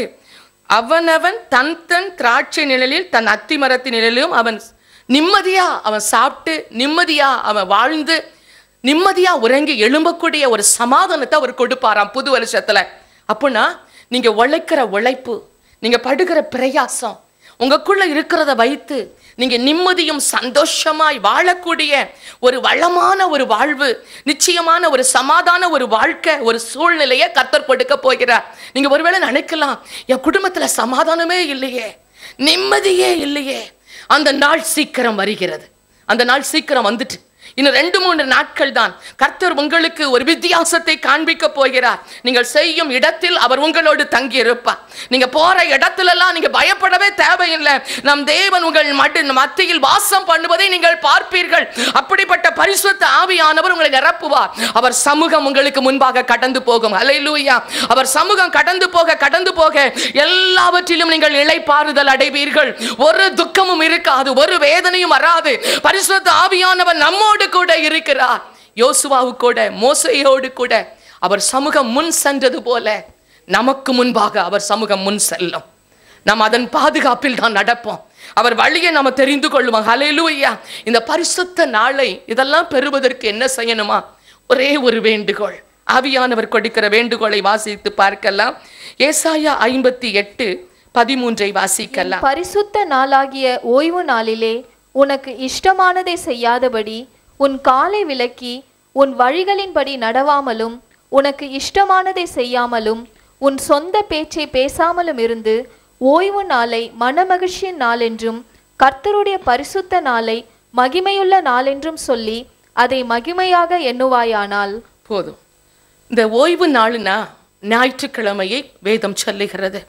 அவனவன் தன் தன் திராட்சை நிழலில் தன் அத்தி மரத்தின் நிழலிலும் அவன் நிம்மதியா அவன் சாப்பிட்டு நிம்மதியா அவன் வாழ்ந்து நிம்மதியா உறங்கி எழும்பக்கூடிய ஒரு சமாதானத்தை அவர் கொடுப்பாராம் புது வருஷத்துல அப்படின்னா நீங்க உழைக்கிற உழைப்பு நீங்க படுகிற பிரயாசம் உங்களுக்குள்ள இருக்கிறத வைத்து நீங்க நிம்மதியும் சந்தோஷமாய் வாழக்கூடிய ஒரு வளமான ஒரு வாழ்வு நிச்சயமான ஒரு சமாதான ஒரு வாழ்க்கை ஒரு சூழ்நிலையை கத்தர் கொடுக்க போகிறார் நீங்க ஒருவேளை நினைக்கலாம் என் குடும்பத்துல சமாதானமே இல்லையே நிம்மதியே இல்லையே அந்த நாள் சீக்கிரம் வருகிறது அந்த நாள் சீக்கிரம் வந்துட்டு இன்னும் ரெண்டு மூன்று நாட்கள் தான் கர்த்தர் உங்களுக்கு ஒரு வித்தியாசத்தை காண்பிக்க போகிறார் நீங்கள் செய்யும் இடத்தில் அவர் உங்களோடு தங்கி இருப்பார் நீங்க போற இடத்துலலாம் நீங்க பயப்படவே தேவையில்லை நம் தேவன் உங்கள் மட்டு மத்தியில் வாசம் பண்ணுவதை நீங்கள் பார்ப்பீர்கள் அப்படிப்பட்ட பரிசுத்த ஆவியானவர் உங்களை நிரப்புவார் அவர் சமூகம் உங்களுக்கு முன்பாக கடந்து போகும் அலையிலூயா அவர் சமூகம் கடந்து போக கடந்து போக எல்லாவற்றிலும் நீங்கள் இளைப்பாறுதல் அடைவீர்கள் ஒரு துக்கமும் இருக்காது ஒரு வேதனையும் வராது பரிசுத்த ஆவியானவர் நம்மோடு கூட இருக்கிறார் யோசுவாவு கூட மோசையோடு கூட அவர் சமூகம் முன் சென்றது போல நமக்கு முன்பாக அவர் சமூகம் முன் செல்லும் நாம் அதன் பாதுகாப்பில் தான் நடப்போம் அவர் வழியை நம்ம தெரிந்து கொள்ளுவோம் ஹalleluya இந்த பரிசுத்த நாளை இதெல்லாம் பெறுவதற்கு என்ன செய்யணுமா ஒரே ஒரு வேண்டுகோள் ஆவியானவர் கொடுக்கிற வேண்டுகோளை வாசித்து பார்க்கலாம் ஏசாயா ஐம்பத்தி எட்டு பதிமூன்றை வாசிக்கலாம் பரிசுத்த நாளாகிய ஓய்வு நாளிலே உனக்கு இஷ்டமானதை செய்யாதபடி உன் காலை விலக்கி உன் வழிகளின்படி நடவாமலும் உனக்கு இஷ்டமானதை செய்யாமலும் உன் சொந்த பேச்சை பேசாமலும் இருந்து ஓய்வு நாளை மனமகிழ்ச்சியின் நாளென்றும் கர்த்தருடைய பரிசுத்த நாளை மகிமையுள்ள நாளென்றும் சொல்லி அதை மகிமையாக எண்ணுவாயானால் போதும் இந்த ஓய்வு நாளுனா ஞாயிற்றுக்கிழமையை வேதம் சொல்லுகிறது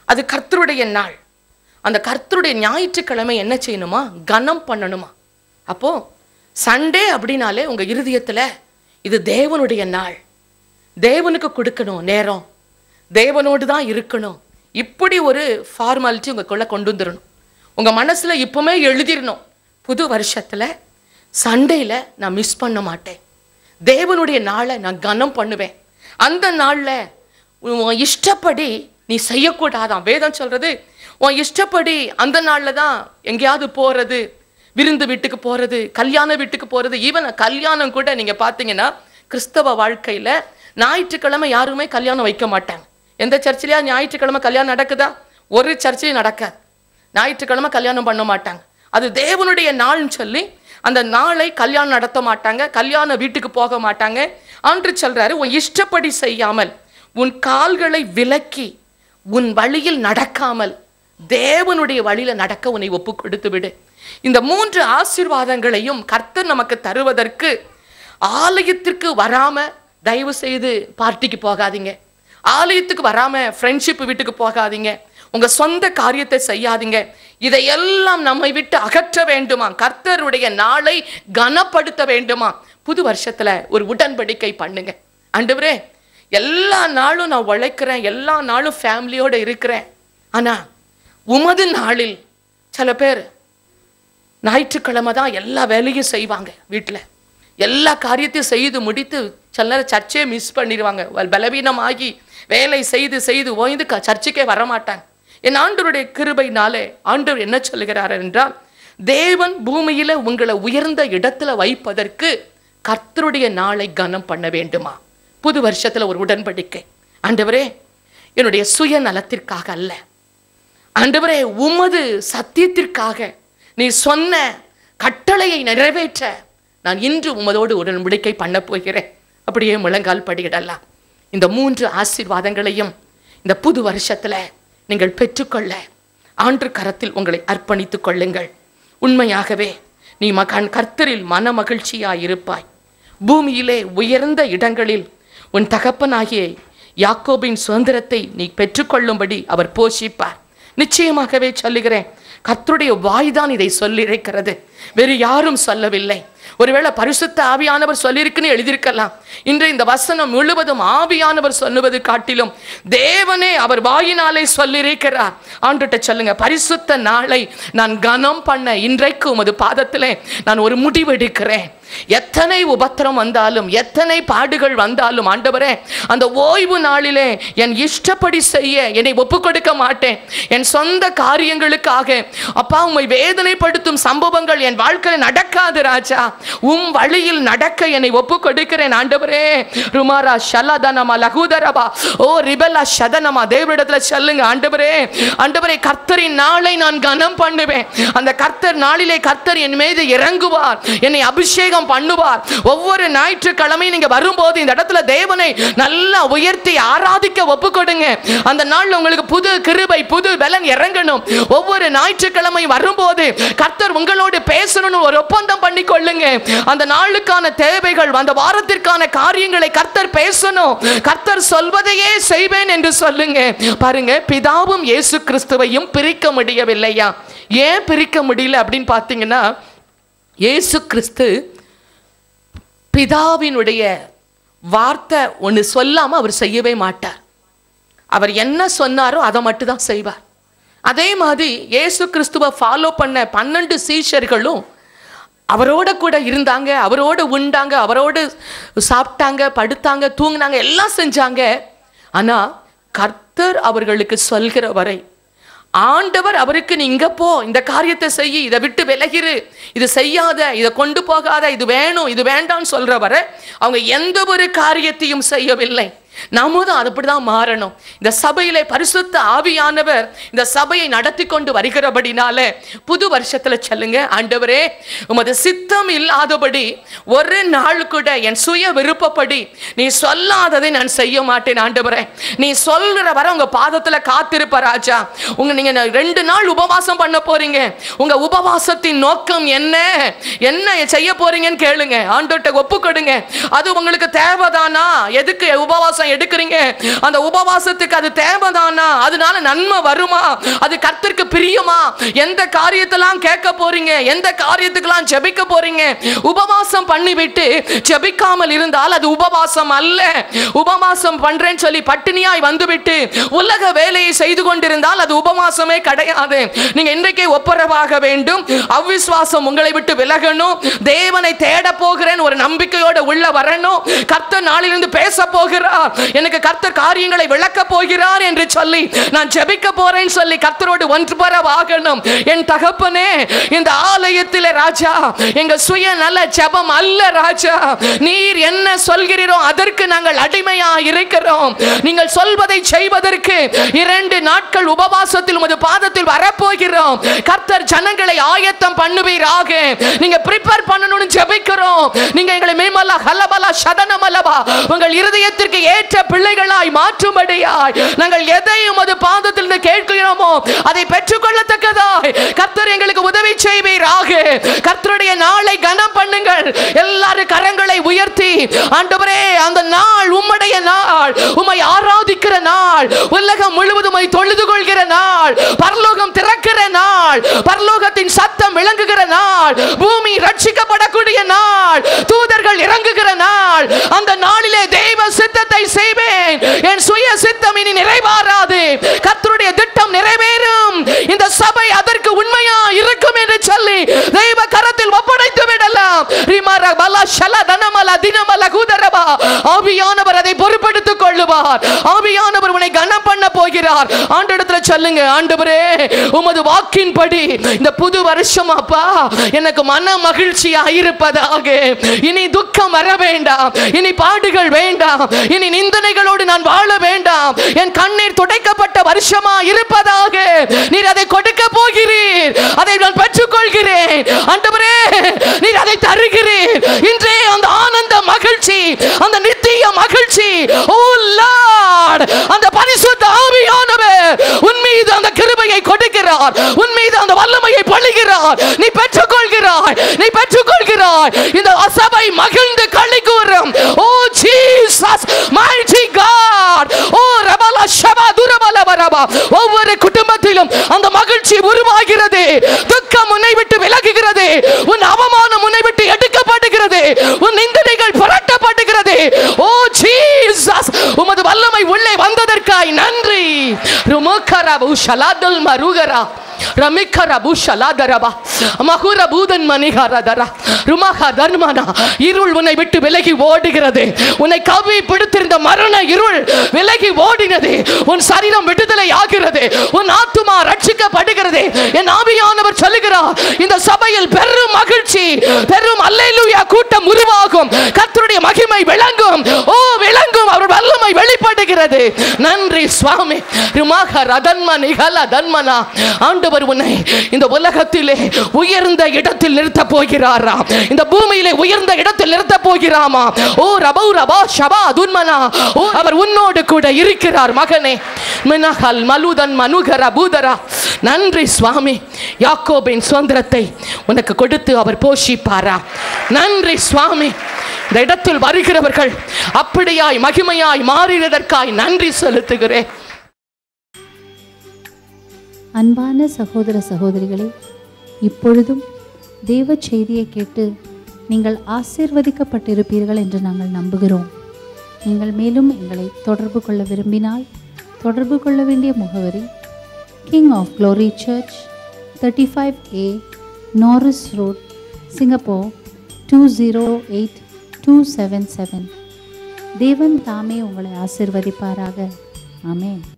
அது கர்த்தருடைய நாள் அந்த கர்த்தருடைய ஞாயிற்றுக்கிழமை என்ன செய்யணுமா கனம் பண்ணணுமா அப்போ சண்டே அப்படின்னாலே உங்க இருதயத்துல இது தேவனுடைய நாள் தேவனுக்கு கொடுக்கணும் நேரம் தேவனோடு தான் இருக்கணும் இப்படி ஒரு ஃபார்மாலிட்டி உங்களுக்குள்ள கொண்டு வந்துடணும் உங்க மனசுல இப்பவுமே எழுதிடணும் புது வருஷத்துல சண்டேல நான் மிஸ் பண்ண மாட்டேன் தேவனுடைய நாளை நான் கனம் பண்ணுவேன் அந்த நாள்ல உன் இஷ்டப்படி நீ செய்யக்கூடாதான் வேதம் சொல்றது உன் இஷ்டப்படி அந்த நாள்ல தான் எங்கேயாவது போறது விருந்து வீட்டுக்கு போறது கல்யாண வீட்டுக்கு போறது ஈவன் கல்யாணம் கூட நீங்க பாத்தீங்கன்னா கிறிஸ்தவ வாழ்க்கையில ஞாயிற்றுக்கிழமை யாருமே கல்யாணம் வைக்க மாட்டாங்க எந்த சர்ச்சிலையா ஞாயிற்றுக்கிழமை கல்யாணம் நடக்குதா ஒரு சர்ச்சிலையும் நடக்காது ஞாயிற்றுக்கிழமை கல்யாணம் பண்ண மாட்டாங்க அது தேவனுடைய நாள்னு சொல்லி அந்த நாளை கல்யாணம் நடத்த மாட்டாங்க கல்யாண வீட்டுக்கு போக மாட்டாங்க ஆண்டு சொல்றாரு உன் இஷ்டப்படி செய்யாமல் உன் கால்களை விலக்கி உன் வழியில் நடக்காமல் தேவனுடைய வழியில நடக்க உன்னை ஒப்பு கொடுத்து விடு இந்த மூன்று ஆசீர்வாதங்களையும் கர்த்தர் நமக்கு தருவதற்கு ஆலயத்திற்கு வராம தயவு செய்து பார்ட்டிக்கு போகாதீங்க ஆலயத்துக்கு வராம ஃப்ரெண்ட்ஷிப் வீட்டுக்கு போகாதீங்க உங்க சொந்த காரியத்தை செய்யாதீங்க இதையெல்லாம் நம்மை விட்டு அகற்ற வேண்டுமா கர்த்தருடைய நாளை கனப்படுத்த வேண்டுமா புது வருஷத்துல ஒரு உடன்படிக்கை பண்ணுங்க ஆண்டவரே எல்லா நாளும் நான் உழைக்கிறேன் எல்லா நாளும் ஃபேமிலியோட இருக்கிறேன் ஆனா உமது நாளில் சில பேர் ஞாயிற்றுக்கிழமை தான் எல்லா வேலையும் செய்வாங்க வீட்டில் எல்லா காரியத்தையும் செய்து முடித்து சில நேரம் சர்ச்சே மிஸ் பண்ணிடுவாங்க வல் பலவீனமாகி வேலை செய்து செய்து ஓய்ந்து க- சர்ச்சுக்கே வரமாட்டாங்க என் ஆண்டவருடைய கிருபைனாலே ஆண்டவர் என்ன சொல்லுகிறார் என்றால் தேவன் பூமியில உங்களை உயர்ந்த இடத்துல வைப்பதற்கு கர்த்தருடைய நாளை கனம் பண்ண வேண்டுமா புது வருஷத்துல ஒரு உடன்படிக்கை ஆண்டவரே என்னுடைய சுயநலத்திற்காக அல்ல ஆண்டவரே உமது சத்தியத்திற்காக நீ சொன்ன கட்டளையை நிறைவேற்ற நான் இன்று உமதோடு உடன்படிக்கை பண்ண போகிறேன் அப்படியே முழங்கால் படியிடலாம் இந்த மூன்று ஆசீர்வாதங்களையும் இந்த புது வருஷத்துல நீங்கள் பெற்றுக்கொள்ள ஆண்டு கரத்தில் உங்களை அர்ப்பணித்துக் கொள்ளுங்கள் உண்மையாகவே நீ மகன் கர்த்தரில் மன மகிழ்ச்சியாயிருப்பாய் பூமியிலே உயர்ந்த இடங்களில் உன் தகப்பனாகிய யாக்கோபின் சுதந்திரத்தை நீ பெற்றுக்கொள்ளும்படி அவர் போஷிப்பார் நிச்சயமாகவே சொல்லுகிறேன் கர்த்தருடைய வாய்தான் இதை சொல்லியிருக்கிறது வேறு யாரும் சொல்லவில்லை ஒருவேளை பரிசுத்த ஆவியானவர் சொல்லியிருக்குன்னு எழுதியிருக்கலாம் இன்று இந்த வசனம் முழுவதும் ஆவியானவர் சொல்லுவது காட்டிலும் தேவனே அவர் வாயினாலே சொல்லியிருக்கிறார் ஆண்டுகிட்ட சொல்லுங்க பரிசுத்த நாளை நான் கனம் பண்ண இன்றைக்கு உமது பாதத்திலே நான் ஒரு முடிவெடுக்கிறேன் எத்தனை உபத்திரம் வந்தாலும் எத்தனை பாடுகள் வந்தாலும் ஆண்டவரே அந்த ஓய்வு நாளிலே என் இஷ்டப்படி செய்ய என்னை ஒப்புக் கொடுக்க மாட்டேன் என் சொந்த காரியங்களுக்காக அப்பா உம்மை வேதனைப்படுத்தும் சம்பவங்கள் என் வாழ்க்கையில் நடக்காது ராஜா உம் வழியில் நடக்க என்னை ஒப்புக் கொடுக்கிறேன் ஆண்டவரே ருமாரா ஷலதனமா லகுதரபா ஓ ரிபலா ஷதனமா தேவரிடத்துல சொல்லுங்க ஆண்டவரே ஆண்டவரே கர்த்தரின் நாளை நான் கனம் பண்ணுவேன் அந்த கர்த்தர் நாளிலே கர்த்தர் என் மீது இறங்குவார் என்னை அபிஷேகம் பண்ணுவார் ஒவ்வொரு ஞாயிற்றுக்கிழமையும் நீங்க வரும்போது இந்த இடத்துல தேவனை நல்லா உயர்த்தி ஆராதிக்க ஒப்பு கொடுங்க அந்த நாள்ல உங்களுக்கு புது கிருபை புது பலன் இறங்கணும் ஒவ்வொரு ஞாயிற்றுக்கிழமையும் வரும்போது கர்த்தர் உங்களோடு பேசணும்னு ஒரு ஒப்பந்தம் பண்ணி கொள்ளுங்க அந்த நாளுக்கான தேவைகள் அந்த வாரத்திற்கான காரியங்களை கர்த்தர் பேசணும் கர்த்தர் சொல்வதையே செய்வேன் என்று சொல்லுங்க பாருங்க பிதாவும் இயேசு கிறிஸ்துவையும் பிரிக்க முடியவில்லையா ஏன் பிரிக்க முடியல அப்படின்னு பார்த்தீங்கன்னா இயேசு கிறிஸ்து பிதாவினுடைய வார்த்தை ஒன்று சொல்லாம அவர் செய்யவே மாட்டார் அவர் என்ன சொன்னாரோ அதை மட்டும் தான் செய்வார் அதே மாதிரி இயேசு கிறிஸ்துவை ஃபாலோ பண்ண பன்னெண்டு சீஷர்களும் அவரோட கூட இருந்தாங்க அவரோட உண்டாங்க அவரோடு சாப்பிட்டாங்க படுத்தாங்க தூங்குனாங்க எல்லாம் செஞ்சாங்க ஆனா கர்த்தர் அவர்களுக்கு சொல்கிற வரை ஆண்டவர் அவருக்கு நீ இங்க போ இந்த காரியத்தை செய் இதை விட்டு விலகிரு இது செய்யாத இதை கொண்டு போகாத இது வேணும் இது வேண்டாம்னு சொல்ற வரை அவங்க எந்த ஒரு காரியத்தையும் செய்யவில்லை நாமும் தான் அப்படிதான் மாறணும் இந்த சபையிலே பரிசுத்த ஆவியானவர் இந்த சபையை நடத்தி கொண்டு வருகிறபடினால புது வருஷத்துல சொல்லுங்க ஆண்டவரே உமது சித்தம் இல்லாதபடி ஒரு நாள் கூட என் சுய விருப்பப்படி நீ சொல்லாததை நான் செய்ய மாட்டேன் ஆண்டவரே நீ சொல்ற வர உங்க பாதத்துல காத்திருப்ப ராஜா உங்க நீங்க ந- ரெண்டு நாள் உபவாசம் பண்ண போறீங்க உங்க உபவாசத்தின் நோக்கம் என்ன என்ன செய்ய போறீங்கன்னு கேளுங்க ஆண்டோட்ட ஒப்பு கொடுங்க அது உங்களுக்கு தேவைதானா எதுக்கு உபவாசம் எல்லாம் எடுக்கிறீங்க அந்த உபவாசத்துக்கு அது தேவைதானா அதனால நன்மை வருமா அது கர்த்தருக்கு பிரியமா எந்த காரியத்தெல்லாம் கேட்க போறீங்க எந்த காரியத்துக்கெல்லாம் ஜெபிக்க போறீங்க உபவாசம் பண்ணிவிட்டு ஜெபிக்காமல் இருந்தால் அது உபவாசம் அல்ல உபவாசம் பண்றேன்னு சொல்லி பட்டினியாய் வந்துவிட்டு உலக வேலையை செய்து கொண்டிருந்தால் அது உபவாசமே கிடையாது நீங்க இன்றைக்கே ஒப்புரவாக வேண்டும் அவ்விசுவாசம் உங்களை விட்டு விலகணும் தேவனை தேட போகிறேன் ஒரு நம்பிக்கையோட உள்ள வரணும் கர்த்தர் நாளிலிருந்து பேச போகிறார் எனக்கு கர்த்தர் காரியங்களை விளக்க போகிறார் என்று சொல்லி நான் ஜெபிக்க போறேன்னு சொல்லி கர்த்தரோடு ஒன்றுபரவாகணும் என் தகப்பனே இந்த ஆலயத்திலே ராஜா எங்க சுய நல்ல ஜெபம் அல்ல ராஜா நீர் என்ன சொல்கிறீரோ அதற்கு நாங்கள் அடிமையா இருக்கிறோம் நீங்கள் சொல்வதை செய்வதற்கு இரண்டு நாட்கள் உபவாசத்தில் உமது பாதத்தில் வரப்போகிறோம் கர்த்தர் ஜனங்களை ஆயத்தம் பண்ணுவீராக நீங்க ப்ரிப்பேர் பண்ணணும்னு ஜெபிக்கிறோம் நீங்க எங்களை மேமலா ஹலபலா சதனமலபா உங்கள் இருதயத்திற்கு ஏற்ற பிள்ளைகளாய் மாற்றும்படியாய் நாங்கள் எதை உமது பாதத்தில் இருந்து கேட்கிறோமோ அதை பெற்றுக்கொள்ளத்தக்கதாய் கர்த்தர் எங்களுக்கு உதவி செய்வீராக கர்த்தருடைய நாளை கனம் பண்ணுங்கள் எல்லாரும் கரங்களை உயர்த்தி ஆண்டவரே அந்த நாள் உம்முடைய நாள் உம்மை ஆராதிக்கிற நாள் உலகம் முழுவதும் உம்மை தொழுது கொள்கிற நாள் பரலோகம் திறக்கிற நாள் பரலோகத்தின் சத்தம் விளங்குகிற நாள் பூமி ரட்சிக்கப்படக்கூடிய நாள் தூதர்கள் இறங்குகிற நாள் அந்த நாளிலே தெய்வ சித்தத்தை செய்வேன் என் சுய சித்தம் இனி நிறைவேறாது கர்த்தருடைய திட்டம் நிறைவேறும் இந்த சபை அதற்கு உண்மையா இருக்கும் என்று சொல்லி தெய்வ கரத்தில் ஒப்படைத்து விடலாம் ரிமர பல ஷல தனமல தினமல குதரபா ஆவியானவர் அதை பொறுப்பெடுத்துக் கொள்ளுவார் ஆவியானவர் உன்னை கனம் பண்ண போகிறார் ஆண்டிடத்துல சொல்லுங்க ஆண்டவரே உமது வாக்கின்படி இந்த புது வருஷம் அப்பா எனக்கு மன மகிழ்ச்சியா இருப்பதாக இனி துக்கம் வர வேண்டாம் இனி பாடுகள் வேண்டாம் இனி நிந்தனைகளோடு நான் வாழ வேண்டாம் என் கண்ணீர் துடைக்கப்பட்ட வருஷமா இருப்பதாக நீர் அதை கொடுக்க போகிறீர் அதை நான் பெற்றுக்கொள்கிறேன் ஆண்டவரே நீர் அதை தருகிறீர் இன்றே அந்த ஆனந்த மகிழ்ச்சி அந்த நித்திய மகிழ்ச்சி ஓ லார்ட் அந்த பரிசுத்த ஆவியானவர் உன் மீது அந்த கிருபையை கொடுக்கிறார் உன் மீது அந்த வல்லமையை பொழிகிறார் நீ பெற்றுக்கொள்கிறாய் நீ பெற்றுக்கொள்கிறாய் இந்த சபை மகிழ்ந்து களி கூறும் oh Jesus mighty God oh ரபல ஷபா துரபல வரபா ஒவ்வொரு குடும்பத்திலும் அந்த மகிழ்ச்சி உருவாகிறது துக்கம் உன்னை விட்டு விலகுகிறது உன் அவமானம் உன்னை விட்டு எடுக்கப்படுகிறது உன் நிந்தனைகள் புரட்டப்படுகிறது ஓ ஜீசஸ் உமது வல்லமை உள்ளே வந்ததற்காய் நன்றி ருமுகரபு ஷலாதல் மருகரா ரமிக்கர பூஷலாதரபா மகுர பூதன் மணிகாரதரா ருமக தர்மனா இருள் உன்னை விட்டு விலகி ஓடுகிறது உன்னை கவி பிடித்திருந்த மரண இருள் விலகி ஓடினது உன் சரீரம் விடுதலை ஆகிறது உன் ஆத்துமா ரட்சிக்கப்படுகிறது என் ஆவியானவர் சொல்லுகிறார் இந்த சபையில் பெரும் மகிழ்ச்சி பெரும் அல்லேலூயா கூட்டம் உருவாகும் கர்த்தருடைய மகிமை விளங்கும் ஓ விளங்கும் அவர் வல்லமை வெளிப்படுகிறது நன்றி சுவாமி ருமாக ரதன்ம நிகழ தன்மனா ஆண்டவர் உன்னை இந்த உலகத்திலே உயர்ந்த இடத்தில் நிறுத்த போகிறாரா இந்த பூமியிலே உயர்ந்த இடத்தில் நிறுத்த போகிறாமா ஓ ரபௌ ரபா ஷபா துன்மனா ஓ அவர் உன்னோடு கூட இருக்கிறார் மகனே மினஹல் மலுதன் மனுகர பூதரா நன்றி சுவாமி யாக்கோபின் சுதந்திரத்தை உனக்கு கொடுத்து அவர் போஷிப்பாரா நன்றி சுவாமி இந்த இடத்தில் வருகிறவர்கள் அப்படியாய் மகிமையாய் மாறினதற்காய் நன்றி செலுத்துகிறேன் அன்பான சகோதர சகோதரிகளே இப்பொழுதும் தேவ செய்தியை கேட்டு நீங்கள் ஆசீர்வதிக்கப்பட்டிருப்பீர்கள் என்று நாங்கள் நம்புகிறோம் நீங்கள் மேலும் எங்களை தொடர்பு கொள்ள விரும்பினால் தொடர்பு கொள்ள வேண்டிய முகவரி king of glory church thirty five A Norris road Singapore two zero eight two seven seven தேவன் தாமே உங்களை ஆசிர்வதிப்பாராக ஆமென்